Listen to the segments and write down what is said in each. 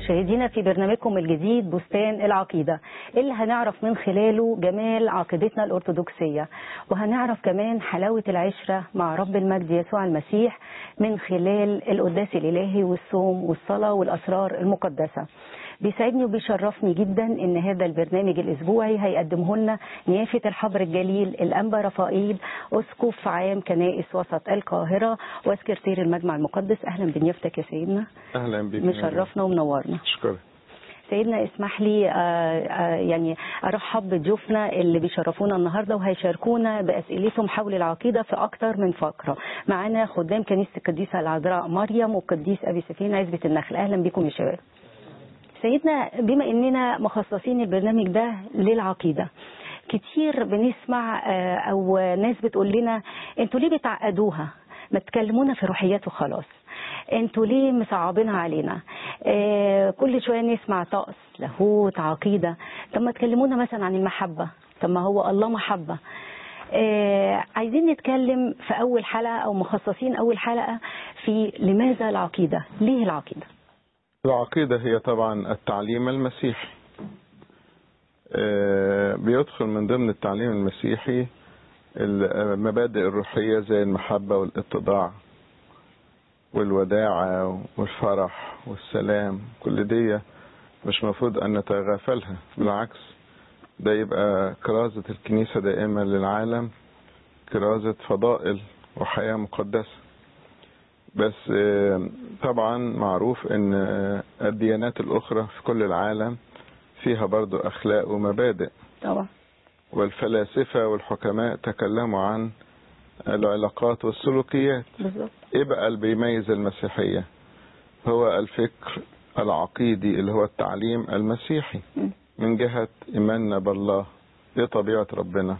مشاهدينا في برنامجكم الجديد بستان العقيدة اللي هنعرف من خلاله جمال عقيدتنا الأرثوذكسية وهنعرف كمان حلاوة العشرة مع رب المجد يسوع المسيح من خلال القداس الإلهي والصوم والصلاة والأسرار المقدسة بيسعدني وبيشرفني جدا ان هذا البرنامج الاسبوعي هيقدمه لنا نيافه الحبر الجليل الانبا رفائيل اسقف عام كنائس وسط القاهره وسكرتير المجمع المقدس اهلا بنيافتك يا سيدنا اهلا بك مشرفنا ومنورنا شكرا سيدنا اسمح لي آه، آه، يعني ارحب بضيوفنا اللي بيشرفونا النهارده وهيشاركونا باسئلتهم حول العقيده في اكتر من فقره معانا خدام كنيسه القديسه العذراء مريم والقديس ابي سفين عزبه النخل اهلا بكم يا شباب سيدنا بما اننا مخصصين البرنامج ده للعقيده كتير بنسمع آه، او ناس بتقول لنا انتوا ليه بتعقدوها ما تكلمونا في روحيات وخلاص انتوا ليه مصعبينها علينا آه كل شويه نسمع طقس لاهوت عقيده طب ما تكلمونا مثلا عن المحبه طب ما هو الله محبه آه عايزين نتكلم في اول حلقه او مخصصين اول حلقه في لماذا العقيده ليه العقيده العقيدة هي طبعا التعليم المسيحي آه، بيدخل من ضمن التعليم المسيحي المبادئ الروحية زي المحبة والاتضاع والوداعة والفرح والسلام كل دي مش مفروض أن نتغافلها بالعكس ده يبقى كرازة الكنيسة دائما للعالم كرازة فضائل وحياة مقدسة بس آه، طبعا معروف ان آه، الديانات الاخرى في كل العالم فيها برضو اخلاق ومبادئ طبعا والفلاسفة والحكماء تكلموا عن العلاقات والسلوكيات بالظبط ايه بقى اللي بيميز المسيحية هو الفكر العقيدي اللي هو التعليم المسيحي م. من جهة إيماننا بالله ايه طبيعة ربنا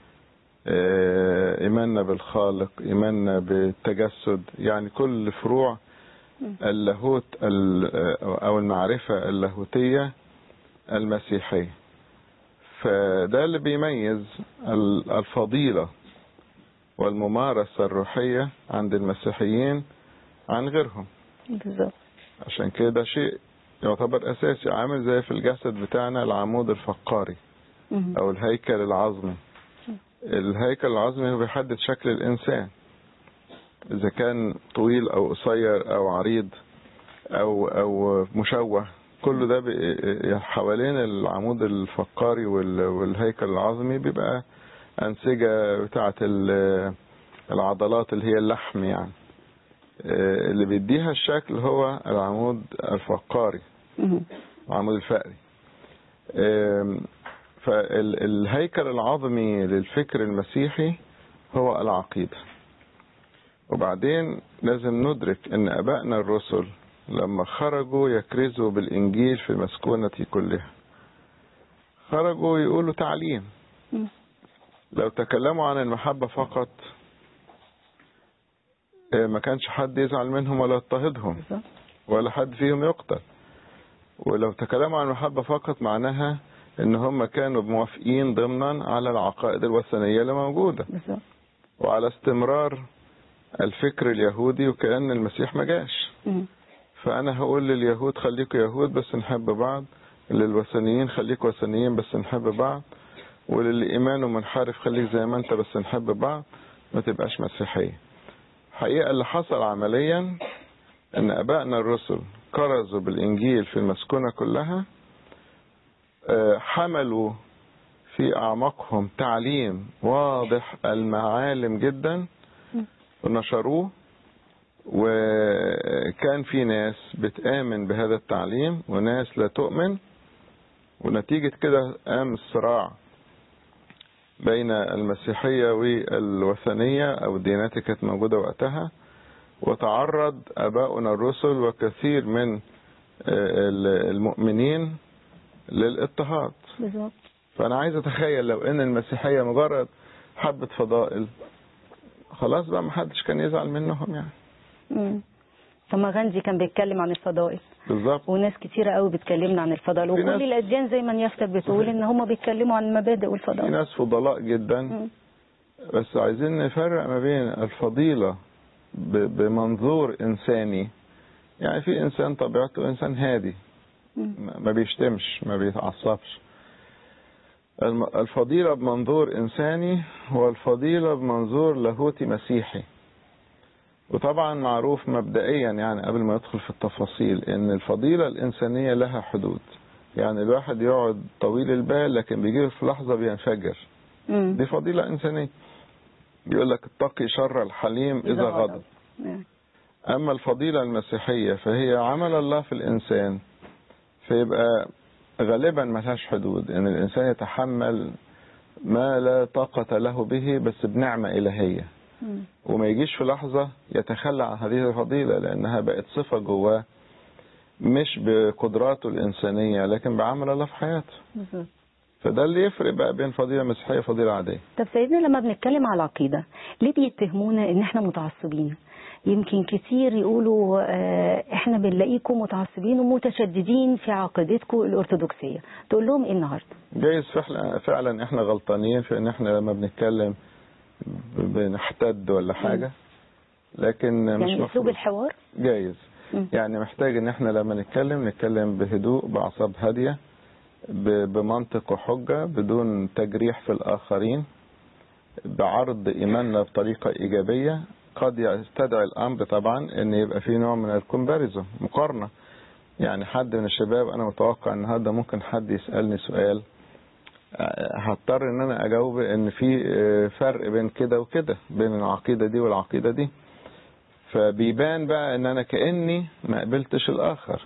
آه، إيماننا بالخالق إيماننا بالتجسد يعني كل فروع اللاهوت ال- أو المعرفة اللاهوتية المسيحية فده اللي بيميز ال- الفضيلة والممارسة الروحية عند المسيحيين عن غيرهم بالظبط عشان كده ده شيء يعتبر أساسي عامل زي في الجسد بتاعنا العمود الفقاري مم. أو الهيكل العظمي الهيكل العظمي هو بيحدد شكل الإنسان إذا كان طويل أو قصير أو عريض أو أو مشوه كل ده بي- حوالين العمود الفقاري وال- والهيكل العظمي بيبقى أنسجة بتاعة ال- العضلات اللي هي اللحم يعني آه، اللي بيديها الشكل هو العمود الفقاري مم. العمود الفقري آم، فالهيكل العظمي للفكر المسيحي هو العقيدة وبعدين لازم ندرك ان ابائنا الرسل لما خرجوا يكرزوا بالانجيل في المسكونة كلها خرجوا يقولوا تعليم مم. لو تكلموا عن المحبة فقط آه، ما كانش حد يزعل منهم ولا يضطهدهم بالظبط ولا حد فيهم يقتل ولو تكلموا عن المحبة فقط معناها ان هم كانوا موافقين ضمنا على العقائد الوثنية اللي موجودة بالظبط وعلى استمرار الفكر اليهودي وكأن المسيح ما جاش مم. فأنا هقول لليهود خليكوا يهود بس نحب بعض للوثنيين خليكوا وثنيين بس نحب بعض وللي إيمانه منحرف خليك زي ما أنت بس نحب بعض ما تبقاش مسيحية حقيقة اللي حصل عمليا أن أبائنا الرسل كرزوا بالإنجيل في المسكونة كلها آه، حملوا في أعماقهم تعليم واضح المعالم جدا ونشروه وكان في ناس بتآمن بهذا التعليم وناس لا تؤمن ونتيجة كده قام الصراع بين المسيحية والوثنية أو الديانات اللي كانت موجودة وقتها وتعرض أباؤنا الرسل وكثير من آه، المؤمنين للاضطهاد بالظبط فأنا عايز أتخيل لو إن المسيحية مجرد حبة فضائل خلاص بقى محدش كان يزعل منهم يعني مم. طب ما غاندي كان بيتكلم عن الفضائل بالظبط وناس كتيرة قوي بتكلمنا عن الفضائل في وكل ناس- الأديان زي ما نيافتك بتقول صحيح. إن هم بيتكلموا عن المبادئ في والفضائل ناس فضلاء جدا مم. بس عايزين نفرق ما بين الفضيلة ب- بمنظور إنساني يعني في إنسان طبيعته إنسان هادي مم. ما بيشتمش ما بيتعصبش الم- الفضيلة بمنظور إنساني والفضيلة بمنظور لاهوتي مسيحي وطبعا معروف مبدئيا يعني قبل ما ندخل في التفاصيل ان الفضيلة الإنسانية لها حدود يعني الواحد يقعد طويل البال لكن بيجي في لحظة بينفجر مم. دي فضيلة إنسانية يقول لك اتقي شر الحليم إذا غضب نعم. أما الفضيلة المسيحية فهي عمل الله في الإنسان فيبقى غالبا ملهاش حدود إن الإنسان يتحمل ما لا طاقة له به بس بنعمة إلهية مم. وما يجيش في لحظة يتخلى عن هذه الفضيلة لأنها بقت صفة جواه مش بقدراته الإنسانية لكن بعمل الله في حياته بالظبط. فده اللي يفرق بقى بين فضيلة مسيحية وفضيلة عادية طب سيدنا لما بنتكلم على العقيدة ليه بيتهمونا ان احنا متعصبين يمكن كتير يقولوا آه، احنا بنلاقيكم متعصبين ومتشددين في عقيدتكم الارثوذكسية تقول لهم ايه النهارده جايز فعلا فعلا احنا غلطانين في ان احنا لما بنتكلم بنحتد ولا حاجة لكن مش يعني اسلوب مفروض الحوار جايز مم. يعني محتاج ان احنا لما نتكلم نتكلم بهدوء باعصاب هادية ب- بمنطق وحجة بدون تجريح في الاخرين بعرض ايماننا بطريقة ايجابية قد يستدعي الامر طبعا ان يبقى في نوع من الكومباريزون مقارنة يعني حد من الشباب انا متوقع النهارده ممكن حد يسالني سؤال آه، هضطر ان انا اجاوب ان في آه، فرق بين كده وكده بين العقيده دي والعقيده دي فبيبان بقى ان انا كاني ما قبلتش الاخر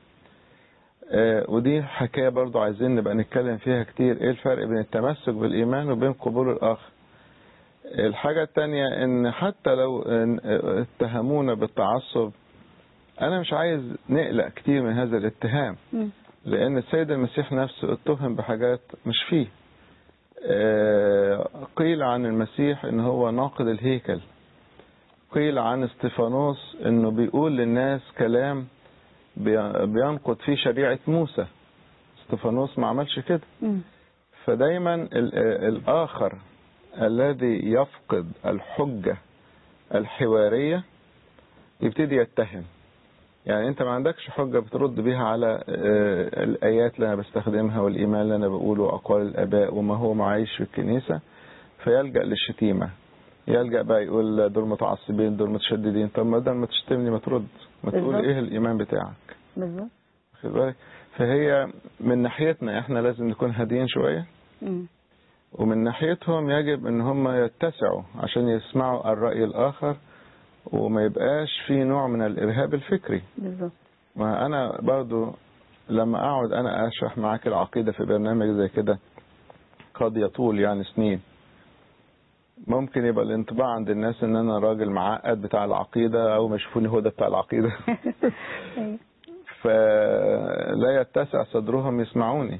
آه، ودي حكايه برضو عايزين نبقى نتكلم فيها كتير ايه الفرق بين التمسك بالايمان وبين قبول الاخر الحاجه التانية ان حتى لو آه، اتهمونا بالتعصب انا مش عايز نقلق كتير من هذا الاتهام مم. لأن السيد المسيح نفسه اتهم بحاجات مش فيه آه، قيل عن المسيح ان هو ناقد الهيكل قيل عن استفانوس انه بيقول للناس كلام بي- بينقض فيه شريعة موسى استفانوس ما عملش كده مم. فدايما ال- الآخر الذي يفقد الحجة الحوارية يبتدي يتهم يعني انت ما عندكش حجة بترد بيها على آه، الآيات اللي أنا بستخدمها والإيمان اللي أنا بقوله وأقوال الآباء وما هو معايش في الكنيسة فيلجأ للشتيمة يلجأ بقى يقول دول متعصبين دول متشددين طب ما دام ما تشتمني ما ترد ما تقول بالظبط. ايه الإيمان بتاعك بالظبط واخد بالك فهي من ناحيتنا احنا لازم نكون هاديين شوية مم. ومن ناحيتهم يجب ان هم يتسعوا عشان يسمعوا الرأي الآخر وما يبقاش في نوع من الإرهاب الفكري بالظبط ما أنا برضو لما أقعد أنا أشرح معاك العقيدة في برنامج زي كده قد يطول يعني سنين ممكن يبقى الانطباع عند الناس ان انا راجل معقد بتاع العقيدة او ما يشوفوني هو ده بتاع العقيدة أيوة. فلا يتسع صدرهم يسمعوني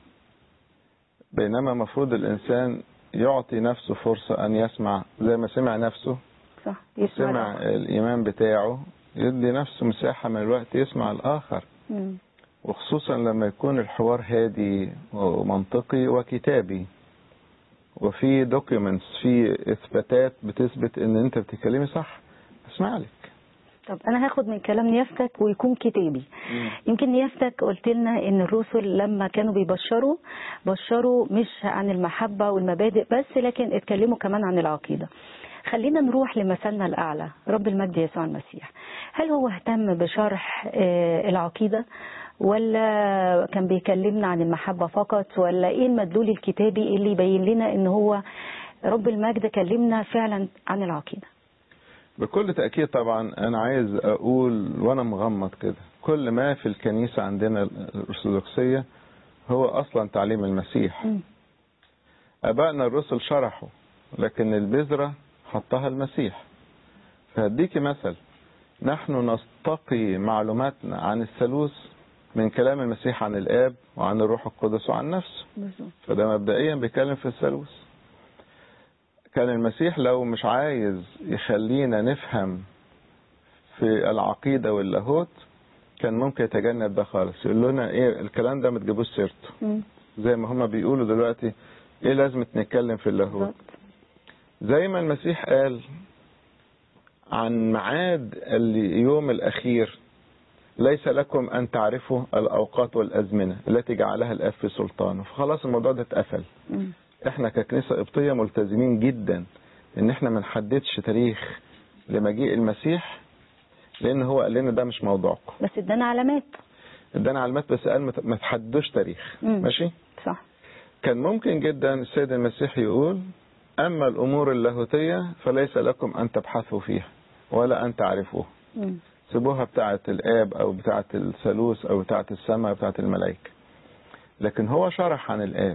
بينما مفروض الانسان يعطي نفسه فرصة ان يسمع زي ما سمع نفسه صح يسمع سمع الآخر. الايمان بتاعه يدي نفسه مساحة من الوقت يسمع الاخر مم. وخصوصا لما يكون الحوار هادي ومنطقي وكتابي وفي دوكيومنتس في اثباتات بتثبت ان انت بتتكلمي صح اسمع لك طب انا هاخد من كلام نيافتك ويكون كتابي يمكن نيافتك قلت لنا ان الرسل لما كانوا بيبشروا بشروا مش عن المحبة والمبادئ بس لكن اتكلموا كمان عن العقيدة خلينا نروح لمثلنا الأعلى رب المجد يسوع المسيح هل هو اهتم بشرح آه، العقيدة ولا كان بيكلمنا عن المحبة فقط ولا ايه المدلول الكتابي اللي يبين لنا ان هو رب المجد كلمنا فعلا عن العقيدة بكل تأكيد طبعا أنا عايز أقول وأنا مغمض كده كل ما في الكنيسة عندنا الأرثوذكسية هو أصلا تعليم المسيح مم. أبائنا الرسل شرحوا لكن البذرة حطها المسيح فهديكي مثل نحن نستقي معلوماتنا عن الثالوث من كلام المسيح عن الآب وعن الروح القدس وعن نفسه بالظبط فده مبدئيا بيتكلم في الثالوث كان المسيح لو مش عايز يخلينا نفهم في العقيدة واللاهوت كان ممكن يتجنب ده خالص يقول لنا ايه الكلام ده ما تجيبوش سيرته مم. زي ما هما بيقولوا دلوقتي ايه لازم نتكلم في اللاهوت بالظبط زي ما المسيح قال عن ميعاد اليوم الأخير ليس لكم أن تعرفوا الأوقات والأزمنة التي جعلها الآب في سلطانه فخلاص الموضوع ده اتقفل مم. احنا ككنيسة قبطية ملتزمين جدا ان احنا ما نحددش تاريخ لمجيء المسيح لان هو قال لنا ده مش موضوعكم بس ادانا علامات ادانا علامات بس قال ما ت- ما تحددوش تاريخ مم. ماشي صح كان ممكن جدا السيد المسيح يقول اما الامور اللاهوتية فليس لكم ان تبحثوا فيها ولا ان تعرفوها مم. سيبوها بتاعة الآب أو بتاعة الثالوث أو بتاعة السماء أو بتاعة الملائكة لكن هو شرح عن الآب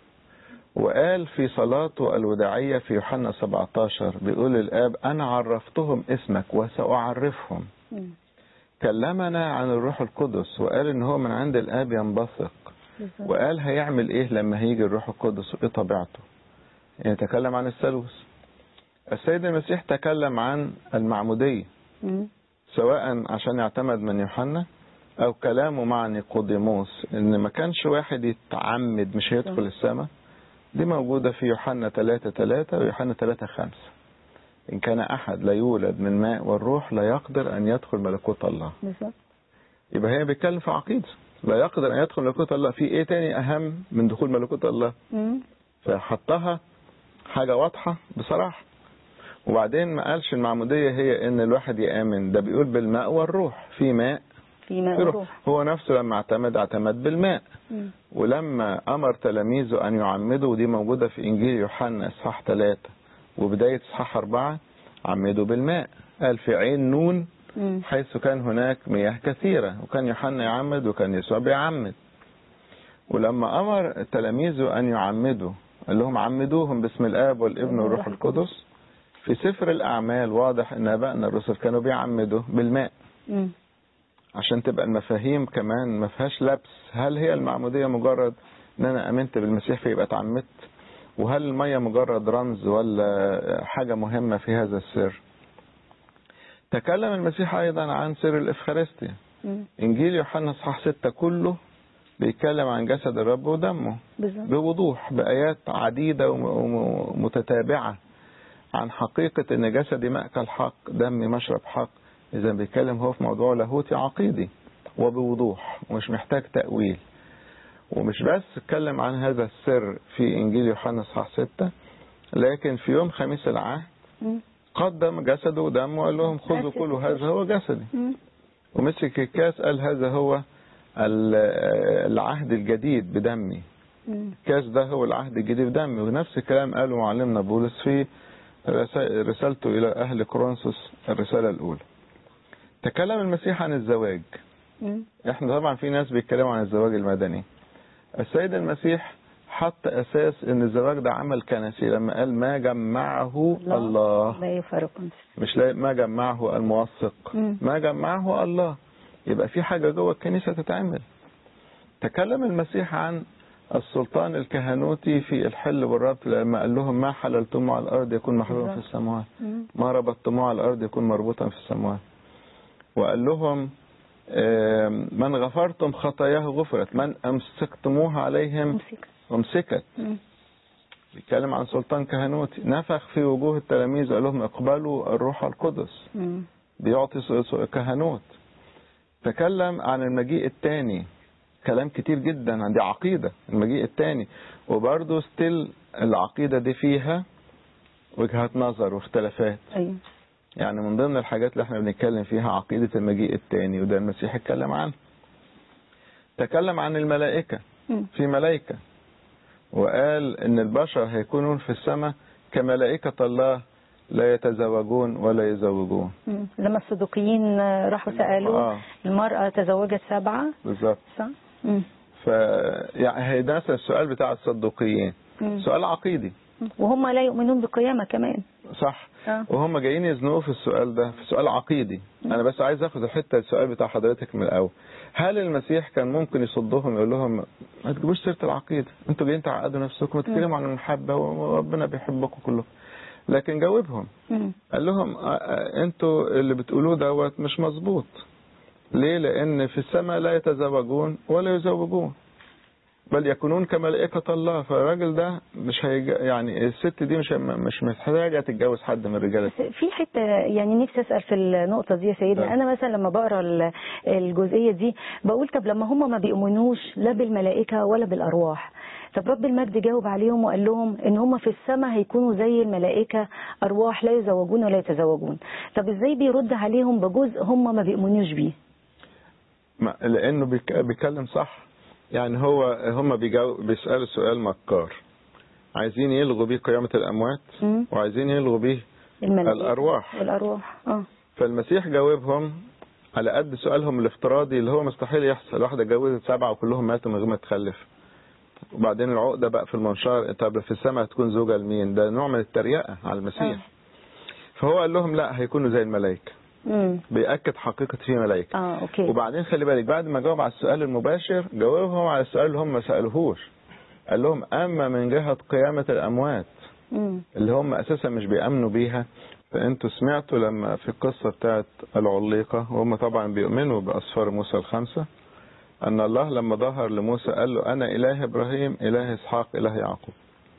وقال في صلاته الوداعية في يوحنا 17 بيقول الآب أنا عرفتهم اسمك وسأعرفهم مم. كلمنا عن الروح القدس وقال إن هو من عند الآب ينبثق بالظبط. وقال هيعمل إيه لما هيجي الروح القدس وإيه طبيعته يعني تكلم عن الثالوث السيد المسيح تكلم عن المعمودية مم. سواء عشان يعتمد من يوحنا او كلامه مع نيقوديموس ان ما كانش واحد يتعمد مش هيدخل السماء دي موجودة في يوحنا 3 3 ويوحنا 3 5 إن كان أحد لا يولد من ماء والروح لا يقدر أن يدخل ملكوت الله بالظبط يبقى هي بيتكلم في عقيدة لا يقدر أن يدخل ملكوت الله في إيه تاني أهم من دخول ملكوت الله مم. فحطها حاجة واضحة بصراحة وبعدين ما قالش المعمودية هي ان الواحد يآمن ده بيقول بالماء والروح في ماء في ماء في روح وروح هو نفسه لما اعتمد اعتمد بالماء مم. ولما امر تلاميذه ان يعمدوا ودي موجودة في انجيل يوحنا اصحاح 3 وبداية اصحاح 4 عمدوا بالماء قال في عين نون مم. حيث كان هناك مياه كثيرة وكان يوحنا يعمد وكان يسوع بيعمد ولما أمر تلاميذه أن يعمدوا قال لهم عمدوهم باسم الآب والابن والروح القدس في سفر الأعمال واضح أن أبائنا الرسل كانوا بيعمدوا بالماء مم. عشان تبقى المفاهيم كمان ما فيهاش لبس هل هي المعمودية مجرد ان انا امنت بالمسيح فيبقى اتعمدت وهل المية مجرد رمز ولا حاجة مهمة في هذا السر تكلم المسيح ايضا عن سر الافخارستيا مم. انجيل يوحنا اصحاح 6 كله بيتكلم عن جسد الرب ودمه بالظبط بوضوح بآيات عديدة وم- وم- ومتتابعة عن حقيقة ان جسدي مأكل حق دمي مشرب حق اذا بيتكلم هو في موضوع لاهوتي عقيدي وبوضوح ومش محتاج تأويل ومش بس اتكلم عن هذا السر في انجيل يوحنا اصحاح 6 لكن في يوم خميس العهد مم. قدم جسده ودمه وقال لهم خذوا كلوا هذا هو جسدي مم. ومسك الكاس قال هذا هو ال- العهد الجديد بدمي مم. الكاس ده هو العهد الجديد بدمي ونفس الكلام قاله معلمنا بولس في رسا- رسالته إلى أهل كورنثوس الرسالة الأولى تكلم المسيح عن الزواج مم. احنا طبعا في ناس بيتكلموا عن الزواج المدني السيد المسيح حط أساس ان الزواج ده عمل كنسي لما قال ما جمعه الله لا يفارقون مش لا- ما جمعه الموثق مم. ما جمعه الله يبقى في حاجة جوه الكنيسة تتعمل تكلم المسيح عن السلطان الكهنوتي في الحل والربط لما قال لهم ما حللتم على الأرض يكون محلولا في بالظبط. السماوات مم. ما ربطتم على الأرض يكون مربوطا في السماوات وقال لهم آم، من غفرتم خطاياه غفرت من أمسكتموها عليهم امسك أمسكت مم. بيتكلم عن سلطان كهنوتي نفخ في وجوه التلاميذ وقال لهم اقبلوا الروح القدس مم. بيعطي س- س- كهنوت تكلم عن المجيء الثاني كلام كتير جدا عن دي عقيدة المجيء الثاني وبرضه ستيل العقيدة دي فيها وجهات نظر واختلافات ايوه يعني من ضمن الحاجات اللي احنا بنتكلم فيها عقيدة المجيء الثاني وده المسيح اتكلم عنه تكلم عن الملائكة مم. في ملائكة وقال ان البشر هيكونون في السماء كملائكة الله لا يتزوجون ولا يزوجون مم. لما الصدوقيين راحوا سألوا آه. المرأة تزوجت سبعة بالظبط صح؟ مم. ف يعني هي ده السؤال بتاع الصدوقيين مم. سؤال عقيدي وهم لا يؤمنون بالقيامة كمان صح آه. وهم جايين يزنقوا في السؤال ده في سؤال عقيدي انا بس عايز اخد الحته السؤال بتاع حضرتك من الاول هل المسيح كان ممكن يصدهم يقول لهم ما تجيبوش سيره العقيده انتوا جايين تعقدوا نفسكم وتتكلموا عن المحبه وربنا بيحبكم كلكم لكن جاوبهم مم. قال لهم آه، آه، انتوا اللي بتقولوه دوت مش مظبوط ليه لان في السماء لا يتزوجون ولا يزوجون بل يكونون كملائكة الله فالراجل ده مش هيج... يعني الست دي مش مش محتاجة تتجوز حد من الرجالة بس في حته يعني نفسي اسال في النقطه دي يا سيدنا نعم. انا مثلا لما بقرا ال- الجزئيه دي بقول طب لما هم ما بيؤمنوش لا بالملائكه ولا بالارواح طب رب المجد جاوب عليهم وقال لهم ان هم في السماء هيكونوا زي الملائكه ارواح لا يزوجون ولا يتزوجون طب ازاي بيرد عليهم بجزء هم ما بيؤمنوش بيه ما- لانه بيك- بيتكلم صح يعني هو هم بيجاو... بيسالوا سؤال مكار عايزين يلغوا بيه قيامة الأموات مم. وعايزين يلغوا بيه الملائكه الأرواح الارواح اه فالمسيح جاوبهم على قد سؤالهم الافتراضي اللي هو مستحيل يحصل واحدة اتجوزت سبعة وكلهم ماتوا من غير ما تخلف وبعدين العقدة بقى في المنشار طب في السماء هتكون زوجة لمين ده نوع من التريقة على المسيح فهو قال لهم لا هيكونوا زي الملائكة امم بيأكد حقيقة في ملائكة اه اوكي وبعدين خلي بالك بعد ما جاوب على السؤال المباشر جاوبهم على السؤال اللي هم ما سألوهوش قال لهم أما من جهة قيامة الأموات امم اللي هم أساسا مش بيأمنوا بيها فأنتوا سمعتوا لما في القصة بتاعت العليقة وهم طبعا بيؤمنوا بأسفار موسى الخمسة أن الله لما ظهر لموسى قال له أنا إله إبراهيم إله إسحاق إله يعقوب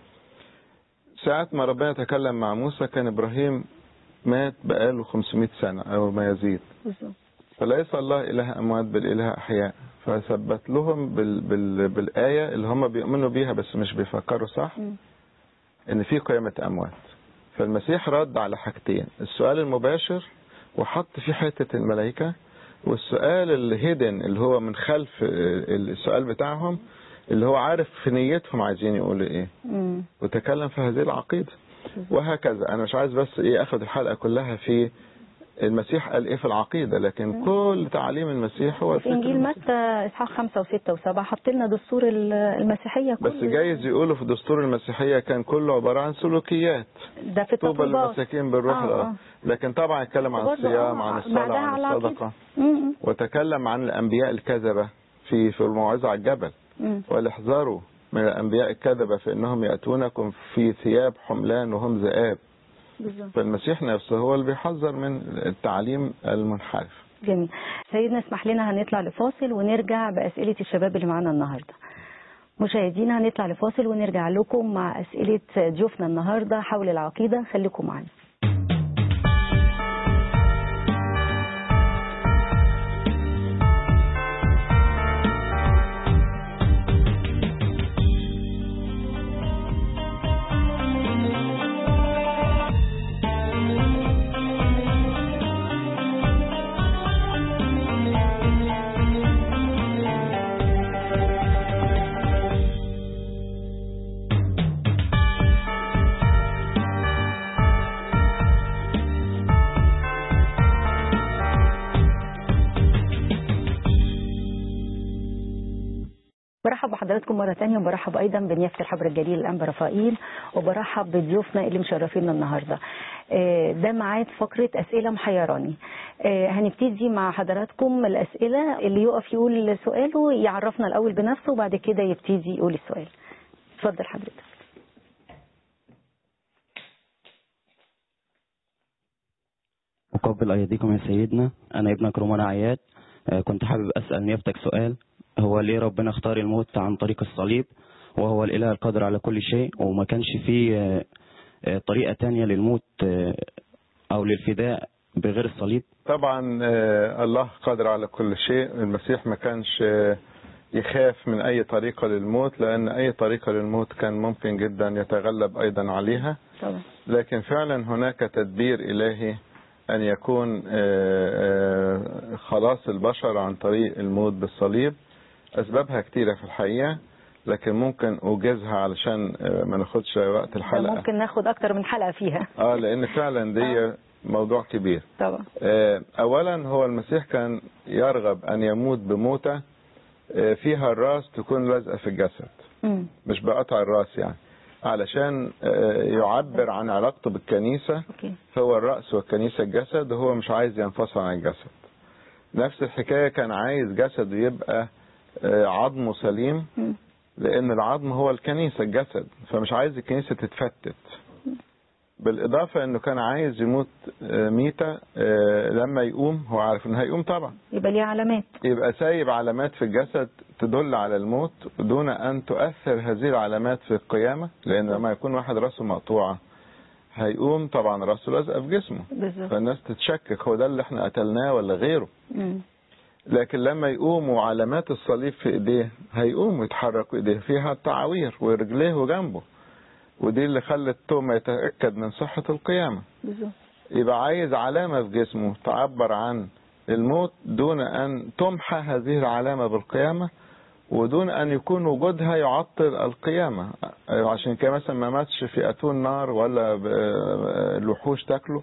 ساعة ما ربنا تكلم مع موسى كان إبراهيم مات بقاله 500 سنة أو ما يزيد بالظبط فليس الله إله أموات بل إله أحياء فثبت لهم بال بال بالآية اللي هم بيؤمنوا بيها بس مش بيفكروا صح مم. إن في قيامة أموات فالمسيح رد على حاجتين السؤال المباشر وحط فيه حتة الملائكة والسؤال الهيدن اللي هو من خلف السؤال بتاعهم اللي هو عارف في نيتهم عايزين يقولوا ايه امم وتكلم في هذه العقيدة وهكذا انا مش عايز بس ايه اخد الحلقة كلها في المسيح قال ايه في العقيدة لكن كل تعاليم المسيح هو في انجيل الفكر متى اصحاح خمسة وستة وسبعة حط لنا دستور ال- المسيحية بس كله. جايز يقولوا في دستور المسيحية كان كله عبارة عن سلوكيات ده في طوبى التطبيقات للمساكين بالروح آه، الأرض آه. لكن طبعا اتكلم عن برضه، الصيام آه، عن بعدها الصلاة عن على العقيدة. الصدقة مم، وتكلم عن الأنبياء الكذبة في في الموعظة على الجبل مم. والاحذروا من الأنبياء الكذبة فإنهم يأتونكم في ثياب حملان وهم ذئاب بالظبط فالمسيح نفسه هو اللي بيحذر من التعليم المنحرف جميل سيدنا اسمح لنا هنطلع لفاصل ونرجع بأسئلة الشباب اللي معانا النهاردة مشاهدينا هنطلع لفاصل ونرجع لكم مع أسئلة ضيوفنا النهاردة حول العقيدة خليكم معانا برحب بحضراتكم مرة تانية وبرحب أيضا بنيافة الحبر الجليل الأنبا رفائيل وبرحب بضيوفنا اللي مشرفينا النهاردة آه، ده ميعاد فقرة أسئلة محيراني آه، هنبتدي مع حضراتكم الأسئلة اللي يقف يقول سؤاله يعرفنا الأول بنفسه وبعد كده يبتدي يقول السؤال اتفضل حضرتك أقبل أيديكم يا سيدنا أنا ابنك رومان عياد آه، كنت حابب أسأل نيافتك سؤال هو ليه ربنا اختار الموت عن طريق الصليب وهو الإله القادر على كل شيء وما كانش فيه آه، آه، طريقة تانية للموت آه، أو للفداء بغير الصليب طبعا آه، الله قادر على كل شيء المسيح ما كانش آه، يخاف من أي طريقة للموت لأن أي طريقة للموت كان ممكن جدا يتغلب أيضا عليها طبعا لكن فعلا هناك تدبير إلهي أن يكون آه، آه، خلاص البشر عن طريق الموت بالصليب أسبابها كتيرة في الحقيقة لكن ممكن أوجزها علشان آه، ما ناخدش وقت ده الحلقة ممكن ناخد أكتر من حلقة فيها اه لأن فعلا دي موضوع كبير طبعا آه، اولا هو المسيح كان يرغب ان يموت بموتة آه، فيها الراس تكون لازقة في الجسد مم. مش بقطع الراس يعني علشان آه، يعبر عن علاقته بالكنيسة أوكي هو الرأس والكنيسة الجسد وهو مش عايز ينفصل عن الجسد نفس الحكاية كان عايز جسده يبقى آه، عظمه سليم مم. لأن العظم هو الكنيسة الجسد فمش عايز الكنيسة تتفتت بالإضافة أنه كان عايز يموت آه، ميتة آه، لما يقوم هو عارف أنه هيقوم طبعا يبقى ليه علامات يبقى سايب علامات في الجسد تدل على الموت دون أن تؤثر هذه العلامات في القيامة لأن لما يكون واحد راسه مقطوعة هيقوم طبعا راسه لازقة في جسمه بالظبط فالناس تتشكك هو ده اللي احنا قتلناه ولا غيره مم. لكن لما يقوموا علامات الصليب في ايديه هيقوم ويتحرك ايديه فيها التعاوير ورجليه وجنبه ودي اللي خلت توما يتأكد من صحة القيامة بالظبط يبقى عايز علامة في جسمه تعبر عن الموت دون أن تمحى هذه العلامة بالقيامة ودون أن يكون وجودها يعطل القيامة عشان كده مثلا ما ماتش في أتون نار ولا ب- الوحوش تاكله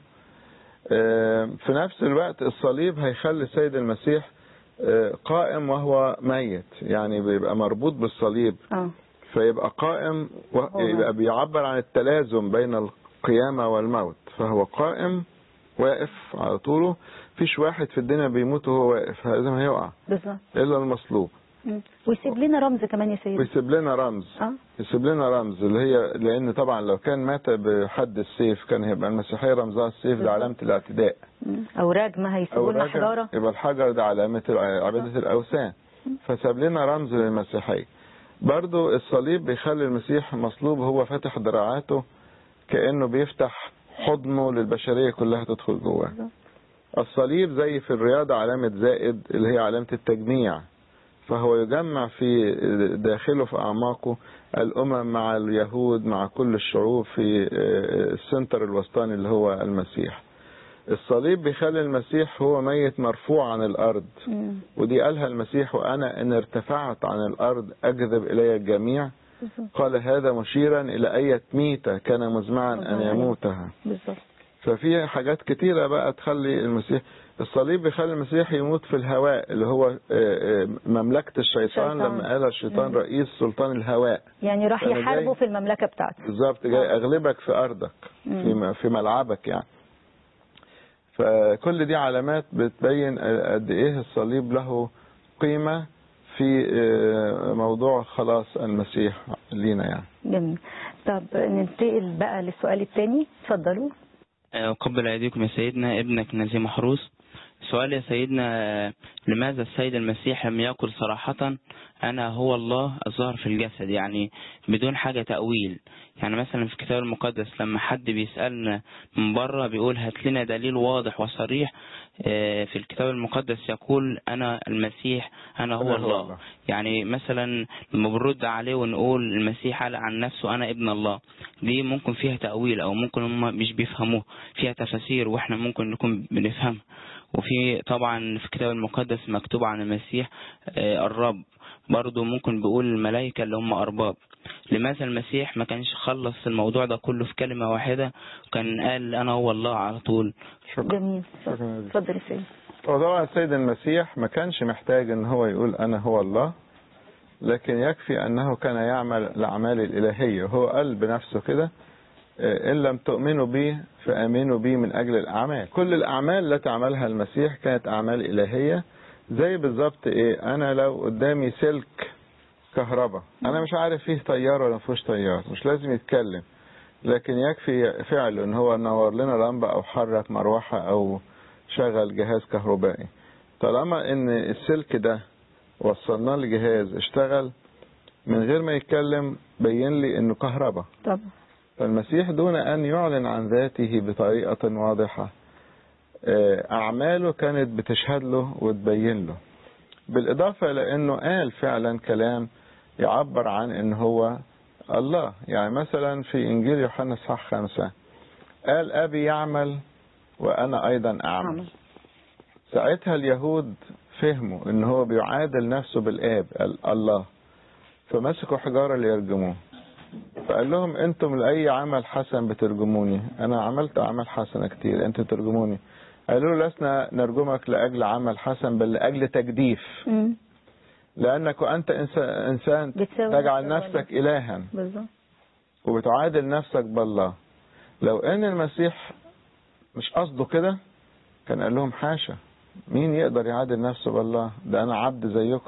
آه، في نفس الوقت الصليب هيخلي السيد المسيح آه، قائم وهو ميت يعني بيبقى مربوط بالصليب اه فيبقى قائم هو يبقى بيعبر عن التلازم بين القيامة والموت فهو قائم واقف على طوله فيش واحد في الدنيا بيموت وهو واقف لازم هيقع بالظبط إلا المصلوب مم. ويسيب لنا رمز كمان يا سيدي ويسيب لنا رمز اه يسيب لنا رمز اللي هي لأن طبعا لو كان مات بحد السيف كان هيبقى المسيحية رمزها السيف ده علامة الاعتداء مم. او راجمه هيسيبوا لنا راجل حجاره يبقى الحجر ده علامة عبادة الأوثان فساب لنا رمز للمسيحية برضو الصليب بيخلي المسيح مصلوب هو فاتح دراعاته كأنه بيفتح حضنه للبشرية كلها تدخل جواه الصليب زي في الرياضة علامة زائد اللي هي علامة التجميع فهو يجمع في داخله في أعماقه الأمم مع اليهود مع كل الشعوب في السنتر الوسطاني اللي هو المسيح الصليب بيخلي المسيح هو ميت مرفوع عن الأرض مم. ودي قالها المسيح وأنا إن ارتفعت عن الأرض أجذب إلي الجميع بالظبط قال هذا مشيرا إلى أية ميتة كان مزمعا أن يموتها بالظبط ففي حاجات كتيرة بقى تخلي المسيح الصليب بيخلي المسيح يموت في الهواء اللي هو آه، آه، مملكة الشيطان الشيطان. لما قال الشيطان رئيس سلطان الهواء يعني راح فأنا يحاربه جاي- في المملكه بتاعته بالظبط جاي اغلبك في ارضك في م- في ملعبك يعني فكل دي علامات بتبين قد ايه الصليب له قيمة في آه، موضوع خلاص المسيح لينا يعني جميل طب ننتقل بقى للسؤال الثاني اتفضلوا قبل أيديكم يا سيدنا ابنك نزيه محروس سؤال يا سيدنا لماذا السيد المسيح لم يقل صراحة أنا هو الله الظاهر في الجسد يعني بدون حاجة تأويل يعني مثلا في الكتاب المقدس لما حد بيسألنا من بره بيقول هات لنا دليل واضح وصريح آه، في الكتاب المقدس يقول أنا المسيح أنا هو أنا هو الله الله. يعني مثلا لما بنرد عليه ونقول المسيح قال عن نفسه أنا ابن الله دي ممكن فيها تأويل أو ممكن هم مش بيفهموه فيها تفاسير وإحنا ممكن نكون بنفهمها وفي طبعا في الكتاب المقدس مكتوب عن المسيح آه، الرب برضه ممكن بيقول الملائكة اللي هم أرباب لماذا المسيح ما كانش خلص الموضوع ده كله في كلمة واحدة وكان قال أنا هو الله على طول شكرا جميل شكرا جزيلا. اتفضل يا سيدي وطبعا السيد المسيح ما كانش محتاج ان هو يقول انا هو الله لكن يكفي انه كان يعمل الاعمال الالهيه هو قال بنفسه كده آه، ان لم تؤمنوا بي فامنوا بي من اجل الاعمال كل الاعمال التي عملها المسيح كانت اعمال الهيه زي بالظبط ايه انا لو قدامي سلك كهرباء انا مش عارف فيه تيار ولا ما فيهوش تيار مش لازم يتكلم لكن يكفي فعله ان هو نور لنا لمبه او حرك مروحه او شغل جهاز كهربائي طالما ان السلك ده وصلناه لجهاز اشتغل من غير ما يتكلم بين لي انه كهرباء طبعا فالمسيح دون ان يعلن عن ذاته بطريقة واضحة آه، اعماله كانت بتشهد له وتبين له بالاضافة الى انه قال فعلا كلام يعبر عن ان هو الله يعني مثلا في انجيل يوحنا اصحاح خمسة قال ابي يعمل وانا ايضا اعمل عمل. ساعتها اليهود فهموا ان هو بيعادل نفسه بالاب ال- الله فمسكوا حجارة ليرجموه فقال لهم انتم لأي عمل حسن بترجموني انا عملت اعمال حسنة كتير انتم ترجموني قالوا له لسنا نرجمك لأجل عمل حسن بل لأجل تجديف مم. لأنك أنت إنس- إنسان بتساوي تجعل نفسك نفسك إلها بالظبط وبتعادل نفسك بالله لو ان المسيح مش قصده كده كان قال لهم حاشا مين يقدر يعادل نفسه بالله ده انا عبد زيكم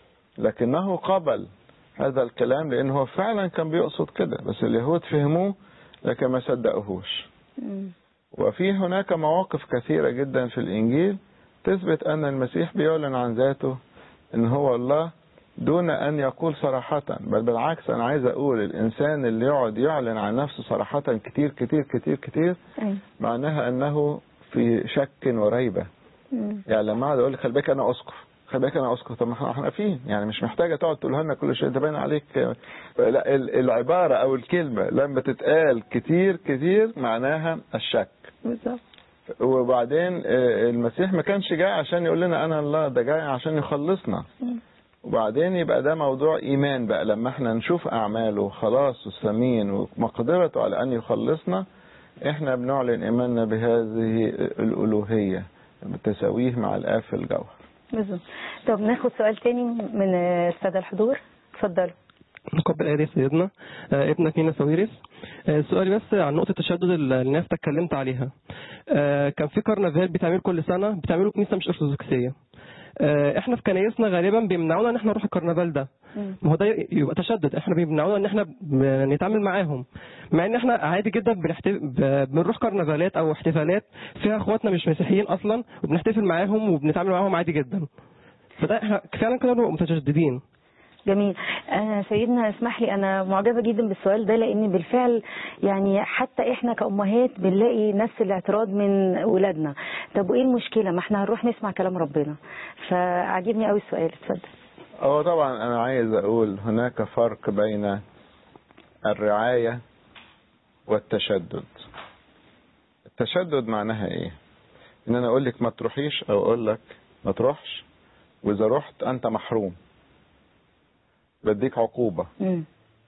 لكنه قبل هذا الكلام لان هو فعلا كان بيقصد كده بس اليهود فهموه لكن ما صدقوهوش مم. وفي هناك مواقف كثيرة جدا في الإنجيل تثبت أن المسيح بيعلن عن ذاته أن هو الله دون أن يقول صراحة بل بالعكس أنا عايز أقول الإنسان اللي يقعد يعلن عن نفسه صراحة كتير كتير كتير كتير أيوة. معناها أنه في شك وريبة مم. يعني لما اقعد اقول لك خلي بالك انا اسقف خلي بالك انا اسقف طب ما احنا احنا فين يعني مش محتاجه تقعد تقولها لنا كل شيء ده باين عليك لا ال- العباره او الكلمه لما تتقال كتير كتير معناها الشك بالظبط وبعدين آه، المسيح ما كانش جاي عشان يقول لنا انا الله ده جاي عشان يخلصنا مم. وبعدين يبقى ده موضوع ايمان بقى لما احنا نشوف اعماله خلاص الثمين ومقدرته على ان يخلصنا احنا بنعلن ايماننا بهذه الالوهيه بتساويه مع الاب في الجوهر بالظبط طب ناخد سؤال تاني من السادة الحضور اتفضلوا نقبل آية سيدنا آه، ابنك مينا ساويرس آه، سؤالي بس عن نقطة التشدد اللي الناس اتكلمت عليها آه، كان في كرنفال بيتعمل كل سنة بتعمله كنيسة مش أرثوذكسية آه، احنا في كنايسنا غالبا بيمنعونا ان احنا نروح الكرنفال ده مم. ما هو ده يبقى تشدد احنا بيمنعونا ان احنا ب- نتعامل معاهم مع ان احنا عادي جدا بنحتف... ب- بنروح كرنفالات او احتفالات فيها اخواتنا مش مسيحيين اصلا وبنحتفل معاهم وبنتعامل معاهم عادي جدا فده احنا فعلا كده نبقى متشددين جميل آه سيدنا اسمح لي انا معجبه جدا بالسؤال ده لان بالفعل يعني حتى احنا كامهات بنلاقي نفس الاعتراض من ولادنا طب وايه المشكله ما احنا هنروح نسمع كلام ربنا فعجبني قوي السؤال اتفضل هو طبعا انا عايز اقول هناك فرق بين الرعاية والتشدد التشدد معناها ايه ان انا اقول لك ما تروحيش او اقول لك ما تروحش واذا رحت انت محروم بديك عقوبة مم.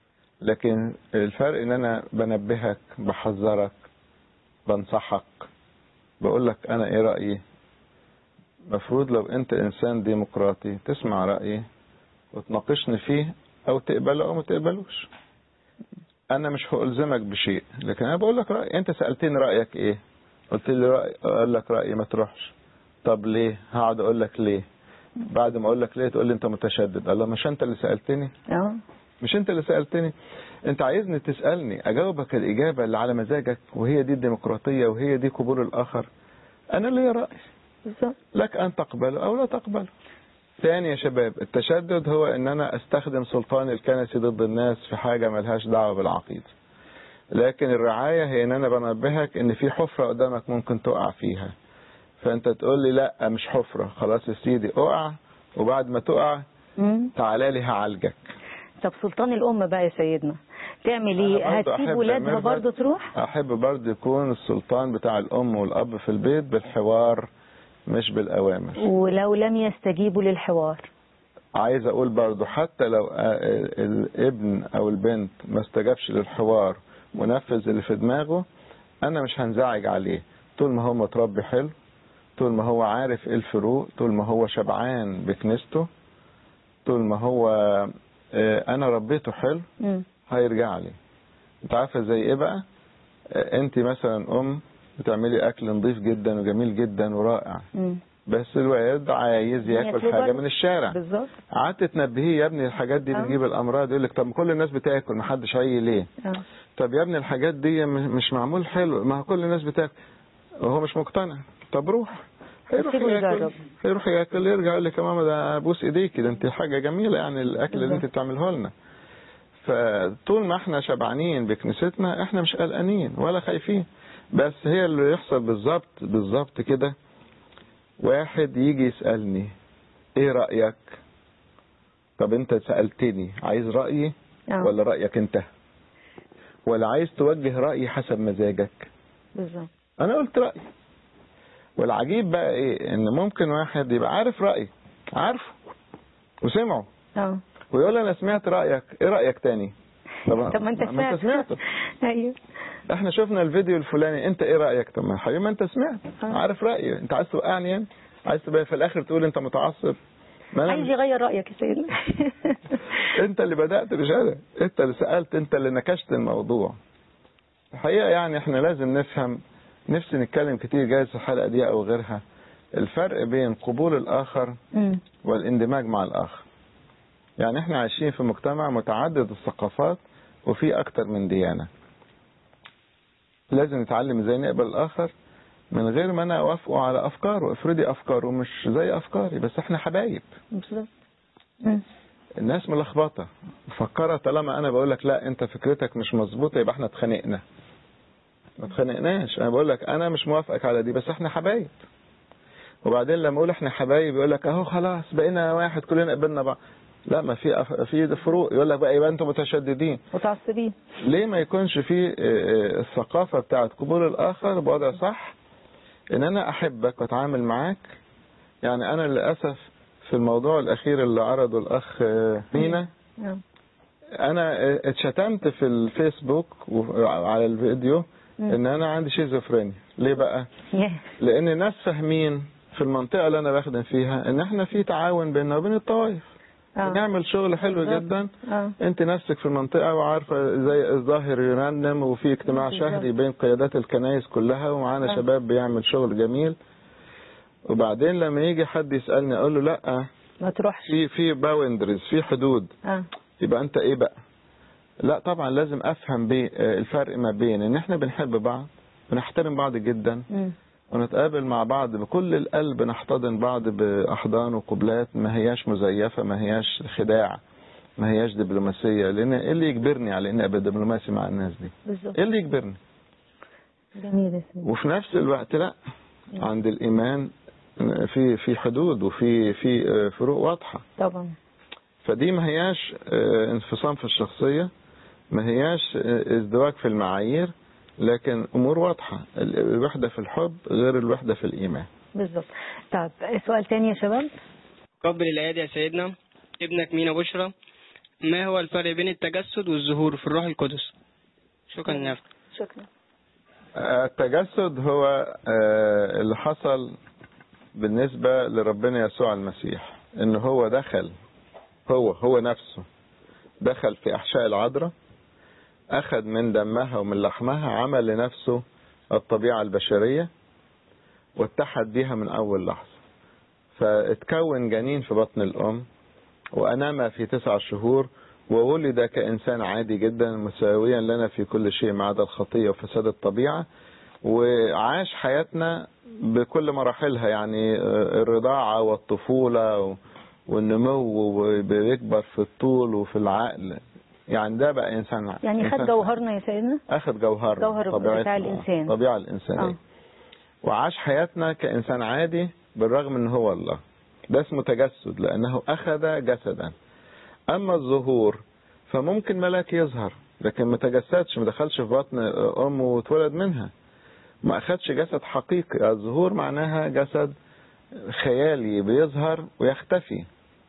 لكن الفرق ان انا بنبهك بحذرك بنصحك بقول لك انا ايه رأيي مفروض لو انت انسان ديمقراطي تسمع رأيي وتناقشني فيه او تقبله او ما تقبلوش انا مش هألزمك بشيء لكن انا بقول لك رأيي انت سألتني رأيك ايه قلت لي رأي اقول لك رأيي ما تروحش طب ليه هقعد اقول لك ليه بعد ما اقول لك ليه تقول لي انت متشدد الله مش انت اللي سألتني اه مش انت اللي سألتني انت عايزني تسألني اجاوبك الاجابة اللي على مزاجك وهي دي الديمقراطية وهي دي قبول الاخر انا ليا رأي بالظبط لك ان تقبله او لا تقبله تاني يا شباب التشدد هو ان انا استخدم سلطان الكنسي ضد الناس في حاجة ملهاش دعوة بالعقيدة لكن الرعاية هي ان انا بنبهك ان في حفرة قدامك ممكن تقع فيها فانت تقول لي لا مش حفرة خلاص يا سيدي اقع وبعد ما تقع مم. تعالى لي هعالجك طب سلطان الام بقى يا سيدنا تعمل ايه أنا برضو هتسيب أحب ولادها ميرفت. برضه تروح احب برضه يكون السلطان بتاع الام والاب في البيت بالحوار مش بالاوامر ولو لم يستجيبوا للحوار عايز اقول برضه حتى لو آه، الابن او البنت ما استجابش للحوار ونفذ اللي في دماغه انا مش هنزعج عليه طول ما هو متربي حلو طول ما هو عارف ايه الفروق طول ما هو شبعان بكنيسته طول ما هو آه، انا ربيته حلو مم. هيرجع لي انت عارفه زي ايه بقى آه، انت مثلا ام بتعملي اكل نظيف جدا وجميل جدا ورائع مم. بس الولد عايز ياكل ياكلوا حاجه بره. من الشارع بالظبط قعدت تنبهيه يا ابني الحاجات دي آه. بتجيب الامراض يقول لك طب ما كل الناس بتاكل ما حدش عي ليه اه طب يا ابني الحاجات دي م- مش معمول حلو ما هو كل الناس بتاكل وهو مش مقتنع طب روح هيروح سيبه ياكل يجرب. هيروح ياكل يرجع يقول لك يا ماما ده ابوس ايديكي ده انت حاجه جميله يعني الاكل اللي انت بتعمله لنا فطول ما احنا شبعانين بكنيستنا احنا مش قلقانين ولا خايفين بس هي اللي يحصل بالظبط بالظبط كده واحد يجي يسألني ايه رأيك طب انت سألتني عايز رأيي آه. ولا رأيك انت ولا عايز توجه رأيي حسب مزاجك بالظبط انا قلت رأيي والعجيب بقى ايه ان ممكن واحد يبقى عارف رأيي عارفه وسمعه اه ويقول انا سمعت رأيك ايه رأيك تاني طب, طب ما انت ما انت سمعت سمعته ايوه احنا شفنا الفيديو الفلاني انت ايه رأيك طب ما يا حبيبي ما انت سمعت آه. عارف رأيي انت عايز توقعني يعني عايز تبقى في الاخر تقول انت متعصب ما انا عايز مش- يغير رايك يا سيدنا انت اللي بدأت مش انا انت اللي سألت انت اللي نكشت الموضوع الحقيقة يعني احنا لازم نفهم نفسي نتكلم كتير جايز في الحلقة دي او غيرها الفرق بين قبول الاخر مم. والاندماج مع الاخر يعني احنا عايشين في مجتمع متعدد الثقافات وفي اكتر من ديانة لازم نتعلم ازاي نقبل الاخر من غير ما انا اوافقه على افكاره افرضي افكاره مش زي افكاري بس احنا حبايب بالظبط مم. الناس ملخبطه مفكره طالما انا بقول لك لا انت فكرتك مش مظبوطه يبقى احنا اتخانقنا ما اتخانقناش انا بقول لك انا مش موافقك على دي بس احنا حبايب وبعدين لما اقول احنا حبايب يقول لك اهو خلاص بقينا واحد كلنا قبلنا بعض لا ما في أف- في فروق يقول لك بقى يبقى انتم متشددين متعصبين ليه ما يكونش في آه، آه، الثقافة بتاعت قبول الآخر بوضع صح إن أنا أحبك وأتعامل معاك يعني أنا للأسف في الموضوع الأخير اللي عرضه الأخ آه، مينا نعم. أنا آه، اتشتمت في الفيسبوك وعلى الفيديو إن أنا عندي شيزوفرينيا ليه بقى؟ ياه. لأن الناس فاهمين في المنطقة اللي أنا بخدم فيها إن إحنا في تعاون بيننا وبين الطوائف آه. بنعمل شغل حلو بالظبط. جدا اه انت نفسك في المنطقة وعارفة زي الظاهر يرنم وفي اجتماع بالظبط. شهري بين قيادات الكنائس كلها ومعانا آه. شباب بيعمل شغل جميل وبعدين لما يجي حد يسألني اقول له لا ما تروحش في في باوندريز في حدود اه يبقى انت ايه بقى لا طبعا لازم افهم بيه آه، الفرق ما بين ان احنا بنحب بعض بنحترم بعض جدا مم. ونتقابل مع بعض بكل القلب نحتضن بعض بأحضان وقبلات ما هياش مزيفة ما هياش خداع ما هياش دبلوماسية لأن إيه اللي يجبرني على إني أبقى دبلوماسي مع الناس دي بالظبط إيه اللي يجبرني جميل يا سيدي وفي نفس الوقت لا عند الإيمان في في حدود وفي في فروق واضحة طبعا فدي ما هياش آه، انفصام في الشخصية ما هياش آه، ازدواج في المعايير لكن أمور واضحة الوحدة في الحب غير الوحدة في الإيمان بالظبط طب سؤال تاني يا شباب قبل الآيات يا سيدنا ابنك مينا بشرى ما هو الفرق بين التجسد والظهور في الروح القدس شكرا يا أخي. شكرا التجسد هو آه، اللي حصل بالنسبة لربنا يسوع المسيح ان هو دخل هو هو نفسه دخل في احشاء العذراء اخذ من دمها ومن لحمها عمل لنفسه الطبيعة البشرية واتحد بيها من اول لحظة فاتكون جنين في بطن الام وانام في تسع شهور وولد كإنسان عادي جدا مساويا لنا في كل شيء ما عدا الخطية وفساد الطبيعة وعاش حياتنا بكل مراحلها يعني الرضاعة والطفولة والنمو وبيكبر في الطول وفي العقل يعني ده بقى إنسان يعني خد إنسان جوهرنا يا سيدنا أخذ جوهر جوهر بتاع الإنسان. طبيعة الإنسانية آه. وعاش حياتنا كإنسان عادي بالرغم ان هو الله ده اسمه تجسد لأنه أخذ جسدا أما الظهور فممكن ملاك يظهر لكن ما تجسدش ما دخلش في بطن أمه واتولد منها ما أخدش جسد حقيقي الظهور معناها جسد خيالي بيظهر ويختفي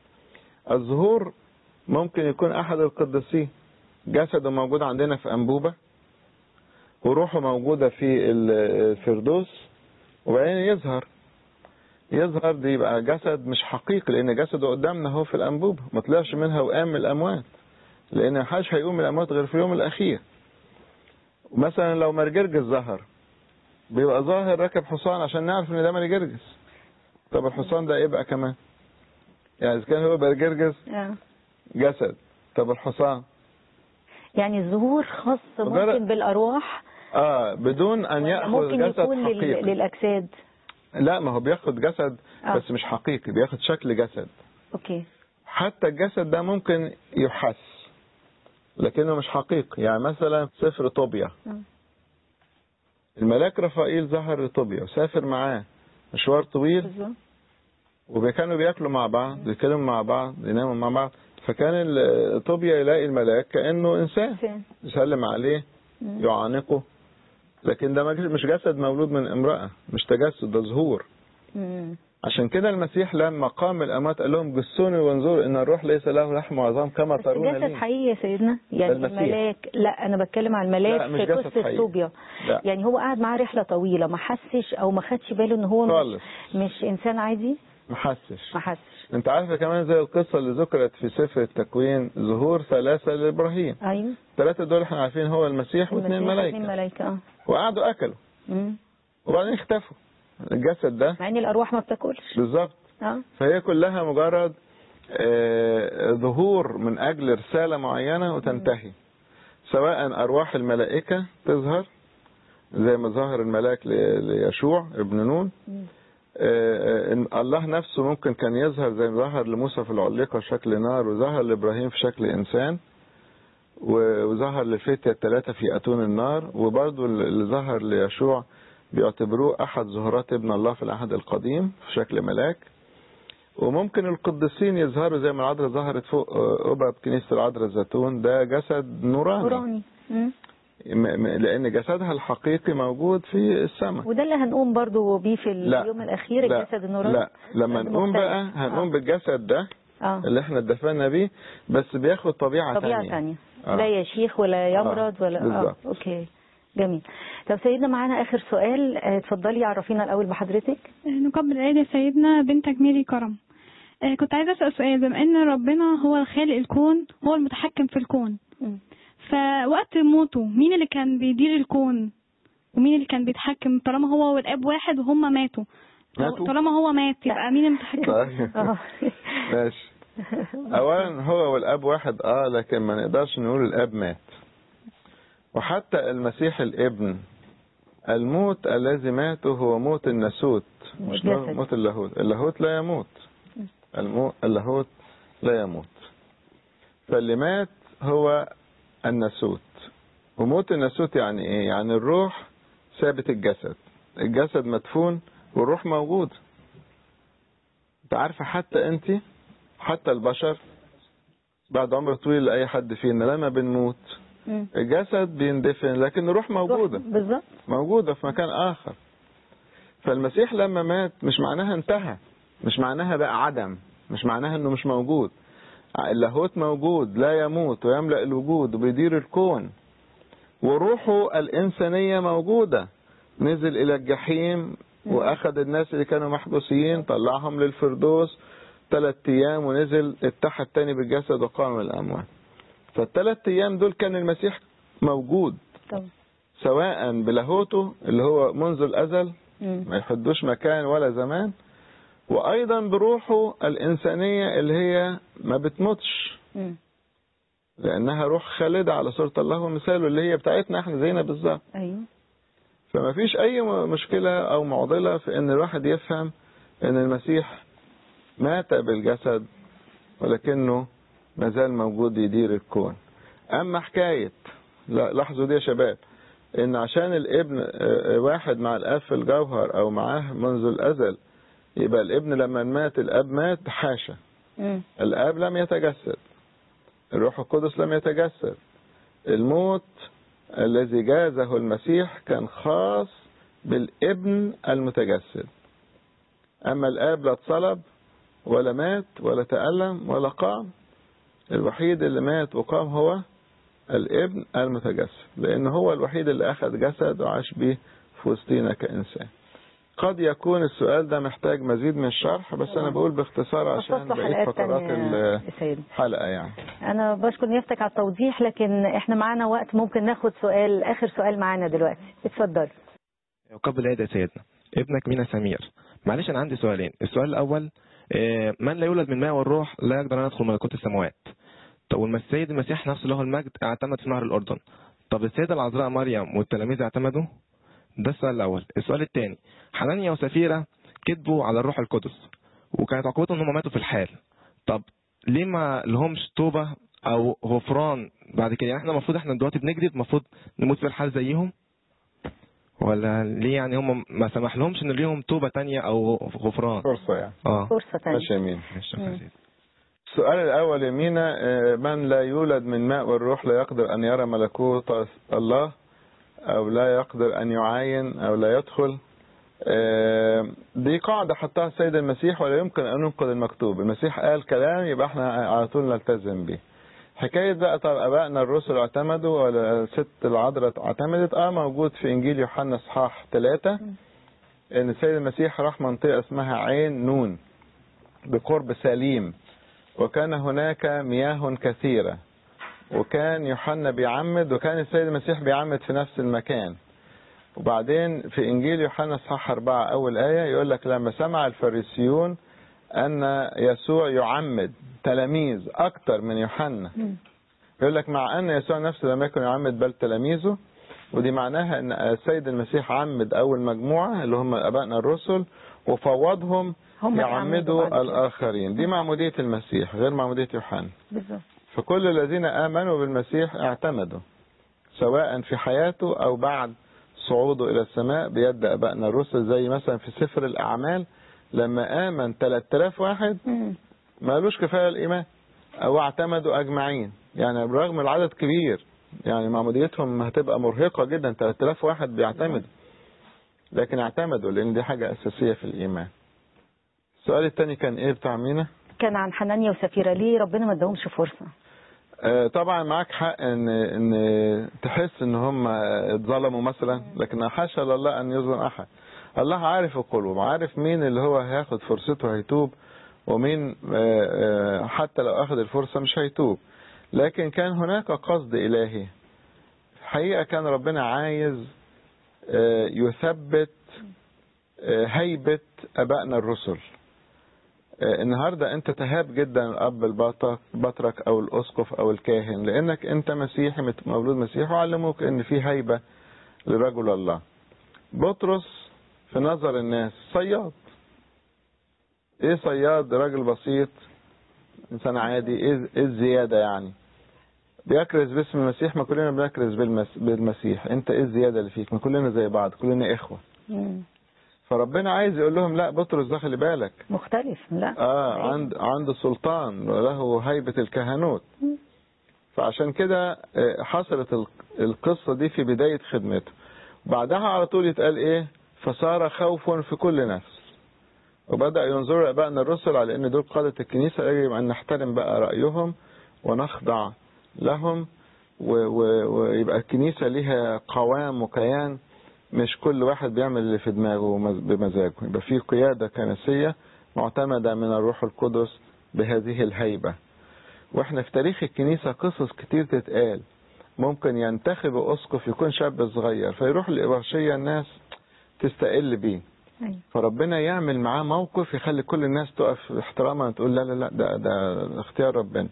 الظهور ممكن يكون أحد القديسين جسده موجود عندنا في أنبوبة وروحه موجودة في الفردوس وبعدين يظهر يظهر دي يبقى جسد مش حقيقي لان جسده قدامنا هو في الانبوبه ما طلعش منها وقام من الاموات لان محدش هيقوم من الاموات غير في اليوم الاخير مثلا لو مرجرجس ظهر بيبقى ظاهر راكب حصان عشان نعرف ان ده مرجرجس طب الحصان ده ايه بقى كمان يعني اذا كان هو مرجرجس آه. جسد طب الحصان يعني الظهور خاص مجرد- ممكن بالأرواح اه بدون ان ولا ياخذ ممكن جسد يكون لل- حقيقي للأجساد لا ما هو بياخد جسد آه. بس مش حقيقي بياخد شكل جسد أوكي حتى الجسد ده ممكن يحس لكنه مش حقيقي يعني مثلا سفر طوبيا آه. الملاك رفائيل ظهر لطوبيا وسافر معاه مشوار طويل بالظبط وكانوا بياكلوا مع بعض بيتكلموا مع بعض يناموا مع بعض فكان ال- طوبيا يلاقي الملاك كأنه إنسان فين يسلم عليه يعانقه لكن ده مش جسد مولود من امرأة مش تجسد ده ظهور مم. عشان كده المسيح لما قام الأموات قال لهم جسوني وانظروا إن الروح ليس له لحم وعظام كما بس ترون جسد لي حقيقي يا سيدنا يعني المسيح. الملاك لا انا بتكلم عن لا، الملاك مش في جسد قصه حقيقي. صوبيا لا. يعني هو قاعد معاه رحله طويله ما حسش او ما خدش باله ان هو مش, خالص مش انسان عادي ما حسش ما حسش انت عارفه كمان زي القصه اللي ذكرت في سفر التكوين ظهور ثلاثه لابراهيم ايوه ثلاثه دول احنا عارفين هو المسيح واثنين المسيح ملائكه واثنين ملائكه اه وقعدوا اكلوا مم. وبعدين اختفوا الجسد ده مع ان الارواح ما بتاكلش بالظبط اه فهي كلها مجرد آه، ظهور من اجل رساله معينه وتنتهي سواء ارواح الملائكه تظهر زي ما ظهر الملاك ل- ليشوع ابن نون مم. آه، إن الله نفسه ممكن كان يظهر زي ما ظهر لموسى في العليقة في شكل نار وظهر لإبراهيم في شكل إنسان و- وظهر للفتية الثلاثة في أتون النار وبرضه اللي ظهر ليشوع بيعتبروه أحد ظهورات ابن الله في العهد القديم في شكل ملاك وممكن القديسين يظهروا زي ما العذراء ظهرت فوق آه، قبب كنيسة العذراء الزيتون ده جسد نوراني قراني مم. م- م- لأن جسدها الحقيقي موجود في السماء وده اللي هنقوم برضو بيه في لا. اليوم الأخير لا. الجسد النوراني لا لما جسد نقوم مختلف. بقى هنقوم آه. بالجسد ده آه. اللي احنا اتدفنا بيه بس بياخد طبيعة, طبيعة تانية تانية آه. لا يشيخ ولا يمرض آه، ولا اه بالظبط. اوكي جميل طب سيدنا معانا اخر سؤال آه، اتفضلي عرفينا الاول بحضرتك نقبل العيد يا سيدنا بنتك ميري كرم آه، كنت عايزة أسأل سؤال بما أن ربنا هو خالق الكون هو المتحكم في الكون مم. فوقت موته مين اللي كان بيدير الكون ومين اللي كان بيتحكم طالما هو والاب واحد وهم ماتوا ماتوا؟ طالما هو مات يبقى مين المتحكم طيب. اه ماشي اولا هو والاب واحد اه لكن ما نقدرش نقول الاب مات وحتى المسيح الابن الموت الذي ماته هو موت الناسوت مش الجسد. موت اللاهوت اللاهوت لا يموت المو... اللاهوت لا يموت فاللي مات هو الناسوت وموت الناسوت يعني ايه يعني الروح ثابت الجسد الجسد مدفون والروح موجود انت عارفه حتى انت حتى البشر بعد عمر طويل لاي حد فينا لما بنموت مم. الجسد بيندفن لكن الروح موجوده بالظبط موجودة في مكان آخر فالمسيح لما مات مش معناها انتهى مش معناها بقى عدم مش معناها انه مش موجود اللاهوت موجود لا يموت ويملأ الوجود وبيدير الكون وروحه الإنسانية موجودة نزل إلى الجحيم وأخذ الناس اللي كانوا محبوسين طلعهم للفردوس ثلاث أيام ونزل اتحد تاني بالجسد وقام من الأموات فالثلاث أيام دول كان المسيح موجود طبعا سواء بلاهوته اللي هو منذ الأزل مم. ما يحدوش مكان ولا زمان وأيضا بروحه الإنسانية اللي هي ما بتموتش مم. لأنها روح خالدة على صورة الله ومثاله اللي هي بتاعتنا احنا زينا بالظبط ايوه فما فيش أي م- مشكلة أو معضلة في إن الواحد يفهم إن المسيح مات بالجسد ولكنه ما زال موجود يدير الكون أما حكاية لا لاحظوا دي يا شباب إن عشان الابن آه، آه، واحد مع الأب في الجوهر أو معاه منذ الأزل يبقى الابن لما مات الأب مات حاشا مم. الآب لم يتجسد الروح القدس لم يتجسد الموت الذي جازه المسيح كان خاص بالابن المتجسد أما الآب لا اتصلب ولا مات ولا تألم ولا قام الوحيد اللي مات وقام هو الابن المتجسد لأن هو الوحيد اللي أخذ جسد وعاش به في وسطينا كإنسان قد يكون السؤال ده محتاج مزيد من الشرح بس أنا بقول باختصار عشان خصص له بقية حلقات فقرات تانية يا سيدي الحلقة يعني انا بشكر نيافتك على التوضيح لكن احنا معانا وقت ممكن ناخد سؤال اخر سؤال معانا دلوقتي اتفضل قبل العيد يا سيدنا ابنك مينا سمير معلش انا عندي سؤالين السؤال الاول آه، من لا يولد من ماء والروح لا يقدر ان يدخل ملكوت السماوات طب والسيد المسيح نفسه له المجد اعتمد في نهر الاردن طب السيده العذراء مريم والتلاميذ اعتمدوا ده السؤال الاول السؤال الثاني حنانيا وسفيره كذبوا على الروح القدس وكانت عقوبتهم ان هم ماتوا في الحال طب ليه ما لهمش توبه او غفران بعد كده يعني احنا المفروض احنا دلوقتي بنكذب المفروض نموت في الحال زيهم ولا ليه يعني هم ما سمح لهمش ان ليهم توبه تانية او غفران فرصة يعني اه فرصة تانية ماشي يمين ماشي مم. يا سيدي. السؤال الأول يمينا آه، من لا يولد من ماء والروح لا يقدر أن يرى ملكوت الله أو لا يقدر أن يعاين أو لا يدخل آه، دي قاعدة حطها السيد المسيح ولا يمكن أن ننقذ المكتوب المسيح قال كلام يبقى احنا على طول نلتزم به حكاية بقى طب أبائنا الرسل اعتمدوا ولا الست العذراء اعتمدت اه موجود في إنجيل يوحنا إصحاح ثلاثة إن السيد المسيح راح منطقة اسمها عين نون بقرب سليم وكان هناك مياه كثيرة وكان يوحنا بيعمد وكان السيد المسيح بيعمد في نفس المكان وبعدين في إنجيل يوحنا اصحاح أربعة أول آية يقول لك لما سمع الفريسيون أن يسوع يعمد تلاميذ أكثر من يوحنا مم. يقول لك مع أن يسوع نفسه لم يكن يعمد بل تلاميذه ودي معناها ان السيد المسيح عمد اول مجموعة اللي هم ابائنا الرسل وفوضهم هم يعمدوا يعمدوا بعد كده. الاخرين دي معمودية المسيح غير معمودية يوحنا بالظبط فكل الذين آمنوا بالمسيح اعتمدوا سواء في حياته أو بعد صعوده إلى السماء بيد أبائنا الرسل زي مثلا في سفر الأعمال لما آمن 3000 واحد مم. ما قالوش كفاية الإيمان أو اعتمدوا أجمعين يعني برغم العدد كبير يعني معموديتهم هتبقى مرهقة جدا 3000 واحد بيعتمدوا لكن اعتمدوا لأن دي حاجة أساسية في الإيمان السؤال الثاني كان إيه بتاع مينا؟ كان عن حنانيا وسفيرة ليه ربنا ما اداهمش فرصة آه، طبعا معاك حق ان ان تحس ان هم اتظلموا مثلا لكن حاشا لله ان يظلم احد الله عارف القلوب عارف مين اللي هو هياخد فرصته هيتوب ومين آه، آه، حتى لو اخذ الفرصة مش هيتوب لكن كان هناك قصد الهي حقيقة كان ربنا عايز آه، يثبت آه، هيبة ابائنا الرسل آه، النهارده انت تهاب جدا الاب البطرك بطرك او الاسقف او الكاهن لانك انت مسيحي مت- مولود مسيحي وعلموك ان في هيبه لرجل الله بطرس في نظر الناس صياد ايه صياد راجل بسيط انسان عادي ايه إيه الزياده يعني بيكرز باسم المسيح ما كلنا بنكرز بالمس- بالمسيح انت ايه الزياده اللي فيك ما كلنا زي بعض كلنا اخوه مم. فربنا عايز يقول لهم لا بطرس ده خلي بالك مختلف لا اه عند عنده سلطان وله هيبة الكهنوت فعشان كده آه، حصلت ال- القصة دي في بداية خدمته بعدها على طول يتقال ايه فصار خوف في كل نفس وبدأ ينظر أبائنا الرسل على أن دول قادة الكنيسة يجب أن نحترم بقى رأيهم ونخضع لهم و- و- ويبقى الكنيسة ليها قوام وكيان مش كل واحد بيعمل اللي في دماغه ومز- بمزاجه يبقى في قيادة كنسية معتمدة من الروح القدس بهذه الهيبة واحنا في تاريخ الكنيسة قصص كتير تتقال ممكن ينتخب أسقف يكون شاب صغير فيروح الإبرشية الناس تستقل بيه أيوة. فربنا يعمل معاه موقف يخلي كل الناس تقف احتراما تقول لا لا لا ده ده اختيار ربنا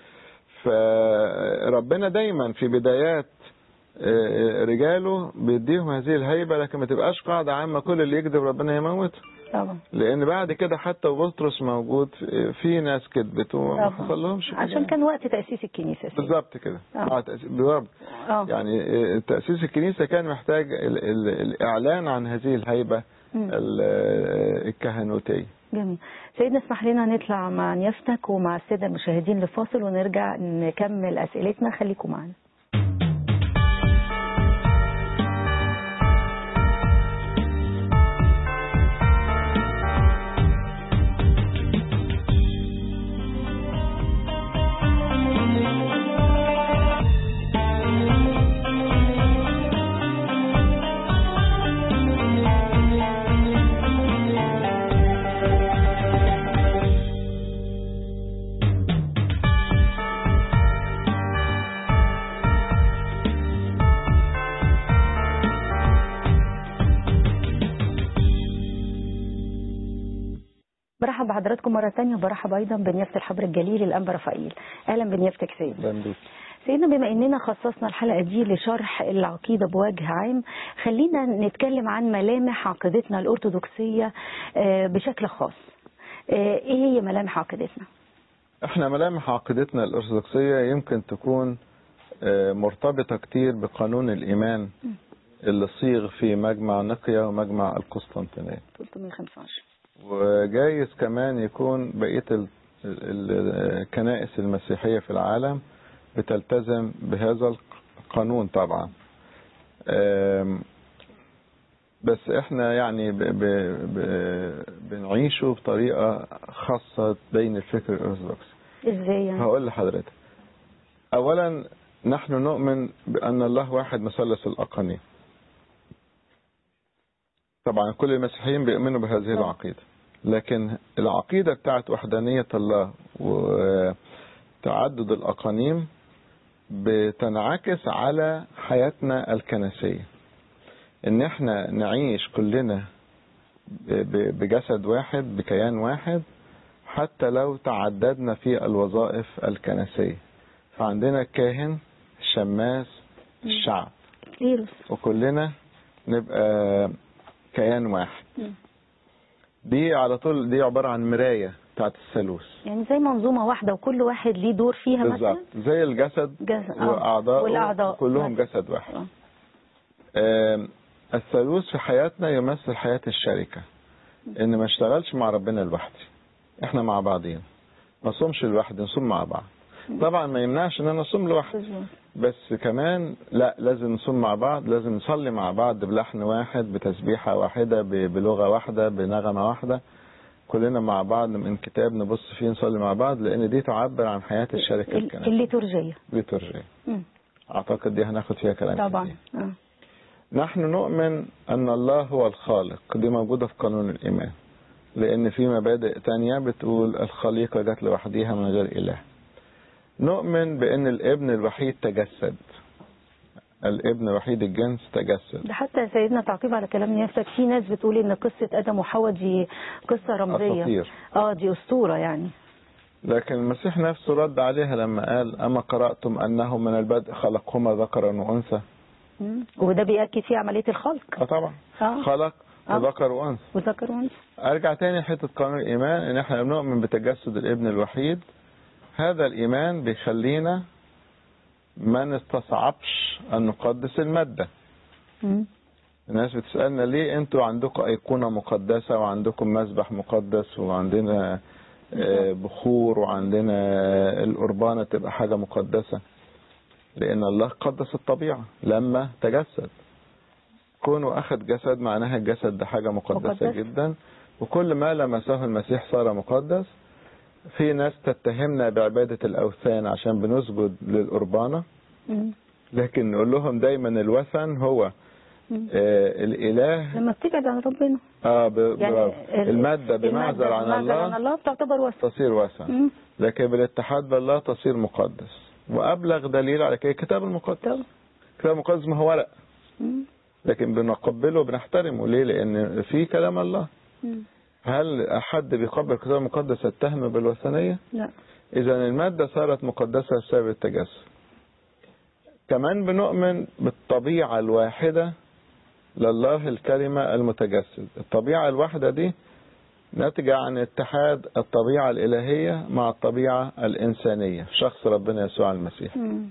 فربنا دايما في بدايات آه، رجاله بيديهم هذه الهيبة لكن ما تبقاش قاعدة عامة كل اللي يكذب ربنا يموته طبعا لأن بعد كده حتى وبطرس موجود في ناس كذبت وما طبعا. حصل لهمش كده. عشان كان وقت تأسيس الكنيسة سيدي. بالظبط كده آه. اه تأسيس- بالظبط اه يعني آه، تأسيس الكنيسة كان محتاج ال ال الإعلان عن هذه الهيبة مم. ال- آه، الكهنوتية جميل سيدنا اسمح لنا نطلع مع نيافتك ومع السادة المشاهدين لفاصل ونرجع نكمل أسئلتنا خليكم معنا برحب بحضراتكم مرة تانية وبرحب أيضا بنيافة الحبر الجليل الأنبا رفائيل أهلا بنيافتك سيد بندوق سيدنا بما اننا خصصنا الحلقه دي لشرح العقيده بوجه عام خلينا نتكلم عن ملامح عقيدتنا الارثوذكسيه آه، بشكل خاص آه، ايه هي ملامح عقيدتنا احنا ملامح عقيدتنا الأرثوذكسية يمكن تكون آه، مرتبطة كتير بقانون الإيمان اللي صيغ في مجمع نقيا ومجمع القسطنطينية 315 وجايز كمان يكون بقية ال- ال- الكنائس المسيحية في العالم بتلتزم بهذا القانون طبعا آم، بس احنا يعني ب ب ب بنعيشه بطريقة خاصة بين الفكر الأرثوذكسي ازاي يعني هقول لحضرتك أولا نحن نؤمن بأن الله واحد مثلث الأقانيم طبعا كل المسيحيين بيؤمنوا بهذه العقيدة لكن العقيدة بتاعت وحدانية الله وتعدد الأقانيم بتنعكس على حياتنا الكنسية ان احنا نعيش كلنا ب- ب- بجسد واحد بكيان واحد حتى لو تعددنا في الوظائف الكنسية فعندنا الكاهن الشماس الشعب كليروس وكلنا نبقى كيان واحد مم. دي على طول دي عبارة عن مراية بتاعت الثالوث يعني زي منظومة واحدة وكل واحد ليه دور فيها بالظبط مثلا زي الجسد جسد- آه. وأعضاء والأعضاء. كلهم مثلا. جسد واحد آه. آم، الثالوث في حياتنا يمثل حياة الشركة ان ما اشتغلش مع ربنا لوحدي احنا مع بعضين ما صومش لوحدي نصوم مع بعض طبعا ما يمنعش ان انا اصوم لوحدي بالظبط. بس كمان لا لازم نصوم مع بعض لازم نصلي مع بعض بلحن واحد بتسبيحة واحدة ب- بلغة واحدة بنغمة واحدة كلنا مع بعض من كتاب نبص فيه نصلي مع بعض لان دي تعبر عن حياة الشركة ال- الكنسية الليتورجية ليتورجية مم. اعتقد دي هناخد فيها كلام طبعا كتير. آه. نحن نؤمن أن الله هو الخالق دي موجودة في قانون الإيمان لأن في مبادئ تانية بتقول الخليقة جت لوحديها من غير إله نؤمن بأن الابن الوحيد تجسد الابن وحيد الجنس تجسد ده حتى سيدنا تعقيب على كلام نفسك في ناس بتقول ان قصة ادم وحواء دي قصة رمزية أساطير اه دي اسطورة يعني لكن المسيح نفسه رد عليها لما قال أما قرأتم أنه من البدء خلقهما ذكرا وأنثى مم. وده بيأكد فيه عملية الخلق اه طبعا اه خلق آه. ذكر وأنثى وذكر وانثى ارجع تاني لحته قانون الايمان ان احنا بنؤمن بتجسد الابن الوحيد هذا الايمان بيخلينا ما نستصعبش ان نقدس الماده مم. الناس بتسالنا ليه انتوا عندكم ايقونه مقدسه وعندكم مسبح مقدس وعندنا آه، بخور وعندنا القربانه تبقى حاجه مقدسه لان الله قدس الطبيعه لما تجسد كونه اخذ جسد معناها الجسد ده حاجه مقدسه مقدس. جدا وكل ما لمسه المسيح صار مقدس في ناس تتهمنا بعباده الاوثان عشان بنسجد للقربانه مم. لكن نقول لهم دايما الوثن هو مم. آه الاله لما بتبعد عن ربنا اه ب... يعني برافو. ال- الماده بمعزل عن بمعزل عن الله الله بتعتبر وثن تصير وثن مم. لكن بالاتحاد بالله تصير مقدس وابلغ دليل على كده الكتاب المقدس طب. الكتاب المقدس ما هو ورق مم. لكن بنقبله وبنحترمه ليه لان في كلام الله مم. هل حد بيقبل الكتاب المقدس يتهم بالوثنيه لا اذا الماده صارت مقدسه بسبب التجسد كمان بنؤمن بالطبيعه الواحده لله الكلمه المتجسد الطبيعه الواحده دي ناتجة عن اتحاد الطبيعة الإلهية مع الطبيعة الإنسانية في شخص ربنا يسوع المسيح مم.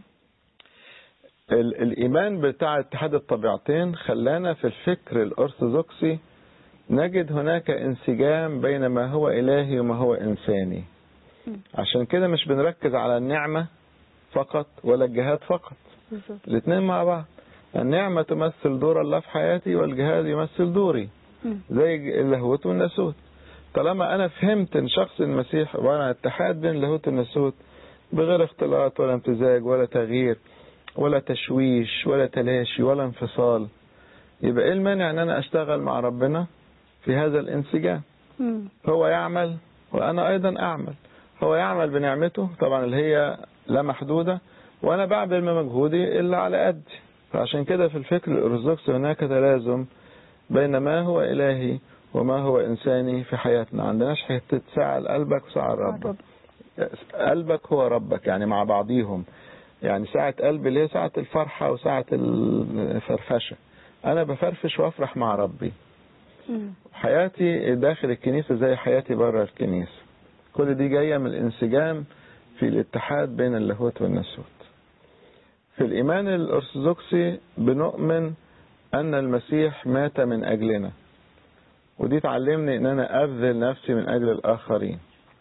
ال- الإيمان بتاع اتحاد الطبيعتين خلانا في الفكر الأرثوذكسي نجد هناك انسجام بين ما هو إلهي وما هو إنساني عشان كده مش بنركز على النعمة فقط ولا الجهاد فقط بالظبط الاثنين مع بعض النعمة تمثل دور الله في حياتي والجهاد يمثل دوري مم. زي اللاهوت والناسوت طالما انا فهمت ان شخص المسيح عباره عن اتحاد بين اللاهوت والناسوت بغير اختلاط ولا امتزاج ولا تغيير ولا تشويش ولا تلاشي ولا انفصال يبقى ايه المانع ان انا اشتغل مع ربنا في هذا الانسجام مم. هو يعمل وانا ايضا اعمل هو يعمل بنعمته طبعا اللي هي لا محدوده وانا بعمل بمجهودي الا على قدي فعشان كده في الفكر الارثوذكسي هناك تلازم بين ما هو الهي وما هو انساني في حياتنا عندناش حته ساعه لقلبك وساعه لربك قلبك هو ربك يعني مع بعضيهم يعني ساعة قلب اللي هي ساعة الفرحة وساعة الفرفشة أنا بفرفش وأفرح مع ربي مم. حياتي داخل الكنيسة زي حياتي بره الكنيسة كل دي جاية من الانسجام في الاتحاد بين اللاهوت والناسوت في الإيمان الأرثوذكسي بنؤمن أن المسيح مات من أجلنا ودي تعلمني أن أنا أبذل نفسي من أجل الآخرين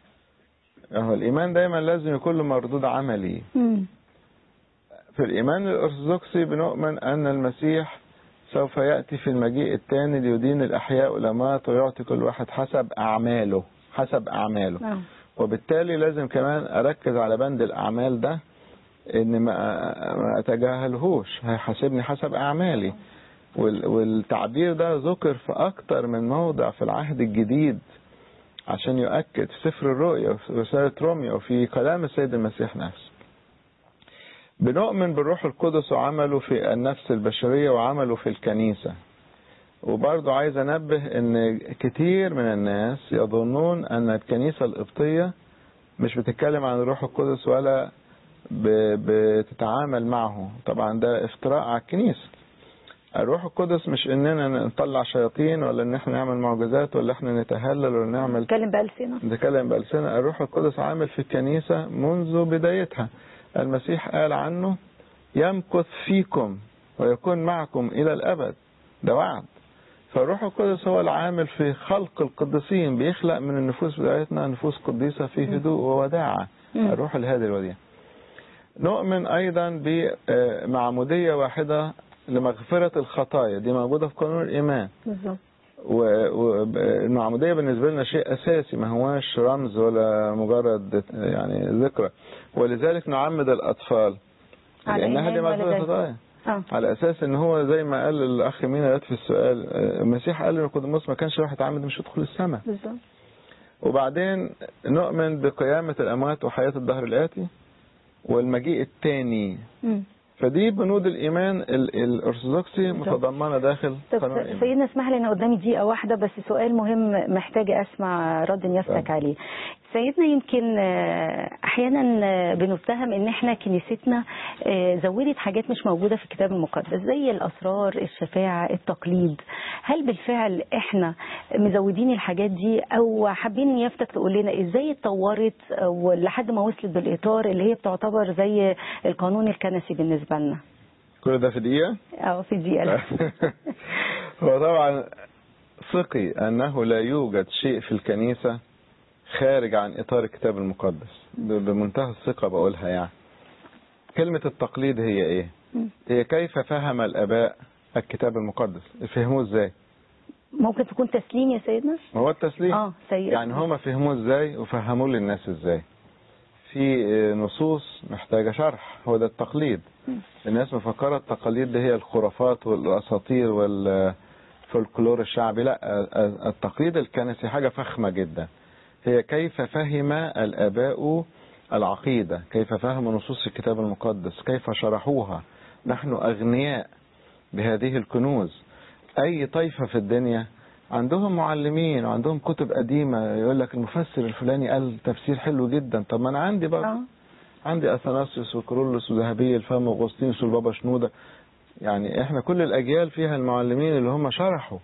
أهو الإيمان دايما لازم يكون له مردود عملي مم. في الإيمان الأرثوذكسي بنؤمن أن المسيح سوف يأتي في المجيء الثاني ليدين الأحياء والأموات ويعطي كل واحد حسب أعماله حسب أعماله نعم وبالتالي لازم كمان أركز على بند الأعمال ده إن ما ما أتجاهلهوش هيحاسبني حسب أعمالي وال- والتعبير ده ذكر في أكتر من موضع في العهد الجديد عشان يؤكد في سفر الرؤيا وفي رسالة روميا وفي كلام السيد المسيح نفسه بنؤمن بالروح القدس وعمله في النفس البشرية وعمله في الكنيسة وبرضه عايز انبه ان كتير من الناس يظنون ان الكنيسة القبطية مش بتتكلم عن الروح القدس ولا ب- بتتعامل معه طبعا ده افتراء على الكنيسة الروح القدس مش اننا نطلع شياطين ولا ان احنا نعمل معجزات ولا احنا نتهلل ولا نعمل نتكلم بألسنة نتكلم بألسنة الروح القدس عامل في الكنيسة منذ بدايتها المسيح قال عنه يمكث فيكم ويكون معكم إلى الأبد ده وعد فالروح القدس هو العامل في خلق القديسين بيخلق من النفوس بتاعتنا نفوس قديسة في هدوء ووداعة مم. الروح الهادي الوديع نؤمن أيضا بمعمودية واحدة لمغفرة الخطايا دي موجودة في قانون الإيمان بالظبط والمعمودية بالنسبة لنا شيء أساسي ما هواش رمز ولا مجرد يعني ذكرى ولذلك نعمد الأطفال على لأنها دي إيمان مغفرة والديك. الخطايا اه على أساس إن هو زي ما قال الأخ مينا في السؤال آه، المسيح قال لنيقوديموس ما كانش راح يتعمد مش يدخل السماء بالظبط وبعدين نؤمن بقيامة الأموات وحياة الدهر الآتي والمجيء الثاني مم. فدي بنود الإيمان ال- الأرثوذكسي متضمنة داخل طب قانون الإيمان سيدنا اسمح لي انا قدامي دقيقه واحده بس سؤال مهم محتاجه اسمع رد نيافتك طبعا. عليه سيدنا يمكن آه، احيانا آه، بنتهم ان احنا كنيستنا آه، زودت حاجات مش موجوده في الكتاب المقدس زي الاسرار الشفاعه التقليد هل بالفعل احنا مزودين الحاجات دي او حابين نيافتك تقول لنا ازاي اتطورت آه، ولحد ما وصلت بالاطار اللي هي بتعتبر زي القانون الكنسي بالنسبه لنا كل ده في دقيقة اه في دقيقه هو طبعا ثقي أنه لا يوجد شيء في الكنيسة خارج عن إطار الكتاب المقدس ب- بمنتهى الثقة بقولها يعني كلمة التقليد هي إيه هي كيف فهم الآباء الكتاب المقدس فهموه إزاي ممكن تكون تسليم يا سيدنا ما هو التسليم اه سيء يعني هما فهموه إزاي وفهموه للناس إزاي في آه، نصوص محتاجة شرح هو ده التقليد الناس مفكرة التقاليد دي هي الخرافات والأساطير والفولكلور الشعبي لا آه، التقليد الكنسي حاجة فخمة جدا هي كيف فهم الآباء العقيدة كيف فهموا نصوص الكتاب المقدس كيف شرحوها نحن أغنياء بهذه الكنوز أي طائفة في الدنيا عندهم معلمين وعندهم كتب قديمة يقول لك المفسر الفلاني قال تفسير حلو جدا طب ما أنا عندي برضه اه عندي اثناسيوس وكرولوس وذهبي الفم واغسطينوس والبابا شنوده يعني احنا كل الاجيال فيها المعلمين اللي هم شرحوا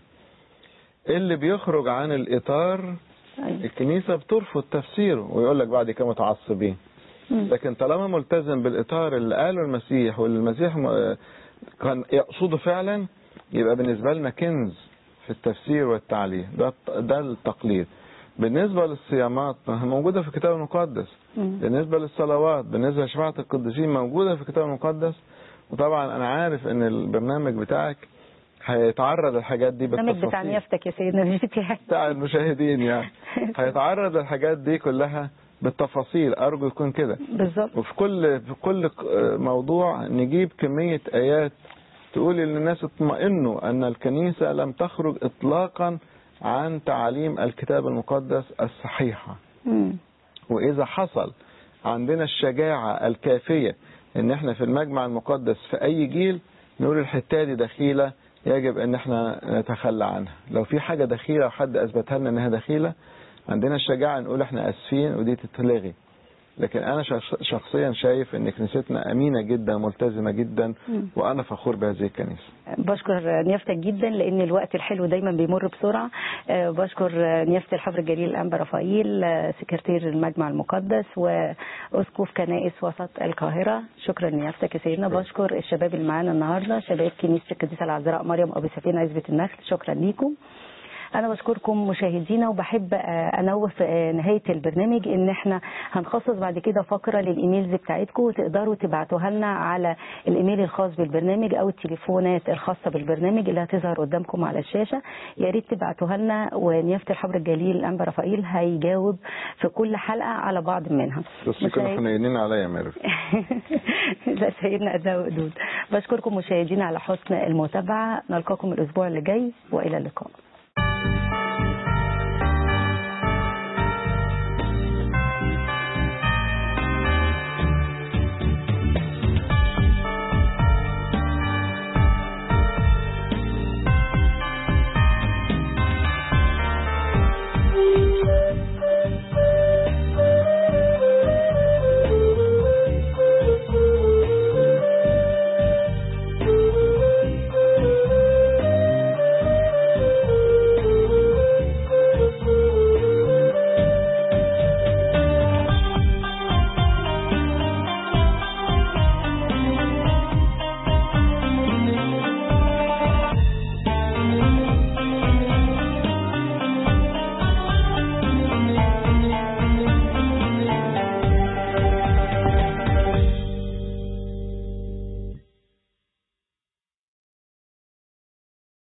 اللي بيخرج عن الاطار أيوة. الكنيسه بترفض تفسيره ويقول لك بعد كده متعصبين مم. لكن طالما ملتزم بالاطار اللي قاله المسيح واللي المسيح م- كان يقصده فعلا يبقى بالنسبه لنا كنز في التفسير والتعليم ده ده التقليد بالنسبه للصيامات ما هي موجوده في الكتاب المقدس مم. بالنسبة للصلوات بالنسبة لشفاعة القديسين موجودة في الكتاب المقدس وطبعا أنا عارف إن البرنامج بتاعك هيتعرض للحاجات دي البرنامج بتاع بالتفاصيل نيافتك يا سيدنا مش بتاعي بتاع المشاهدين يعني هيتعرض للحاجات دي كلها بالتفاصيل أرجو يكون كده بالظبط وفي كل في كل موضوع نجيب كمية آيات تقول للناس اطمئنوا أن الكنيسة لم تخرج إطلاقا عن تعاليم الكتاب المقدس الصحيحة مم. وإذا حصل عندنا الشجاعة الكافية إن إحنا في المجمع المقدس في أي جيل نقول الحتة دي دخيلة يجب إن إحنا نتخلى عنها لو في حاجة دخيلة وحد أثبتها لنا إنها دخيلة عندنا الشجاعة نقول إحنا آسفين ودي تتلغي لكن أنا شخص- شخصيا شايف إن كنيستنا أمينة جدا ملتزمة جدا مم. وأنا فخور بهذه الكنيسة بشكر نيافتك جدا لان الوقت الحلو دايما بيمر بسرعه آه، بشكر نيافه الحبر الجليل الانبا رفائيل آه، سكرتير المجمع المقدس واسقف كنائس وسط القاهره شكرا نيافتك يا سيدنا بشكر الشباب اللي معانا النهارده شباب كنيسه القديسه العذراء مريم ابو سفينه عزبه النخل شكرا ليكم انا بشكركم مشاهدينا وبحب آه، انوه في آه، نهايه البرنامج ان احنا هنخصص بعد كده فقره للايميلز بتاعتكم وتقدروا تبعتوها لنا على الايميل الخاص بالبرنامج او التليفونات الخاصه بالبرنامج اللي هتظهر قدامكم على الشاشه يا ريت تبعتوها لنا ونيافه الحبر الجليل الانبا رفائيل هيجاوب في كل حلقه على بعض منها بس كانوا مشاهد- حنينين عليا يا ميرف لا سيدنا أداء وقدود بشكركم مشاهدينا على حسن المتابعة نلقاكم الأسبوع اللي جاي وإلى اللقاء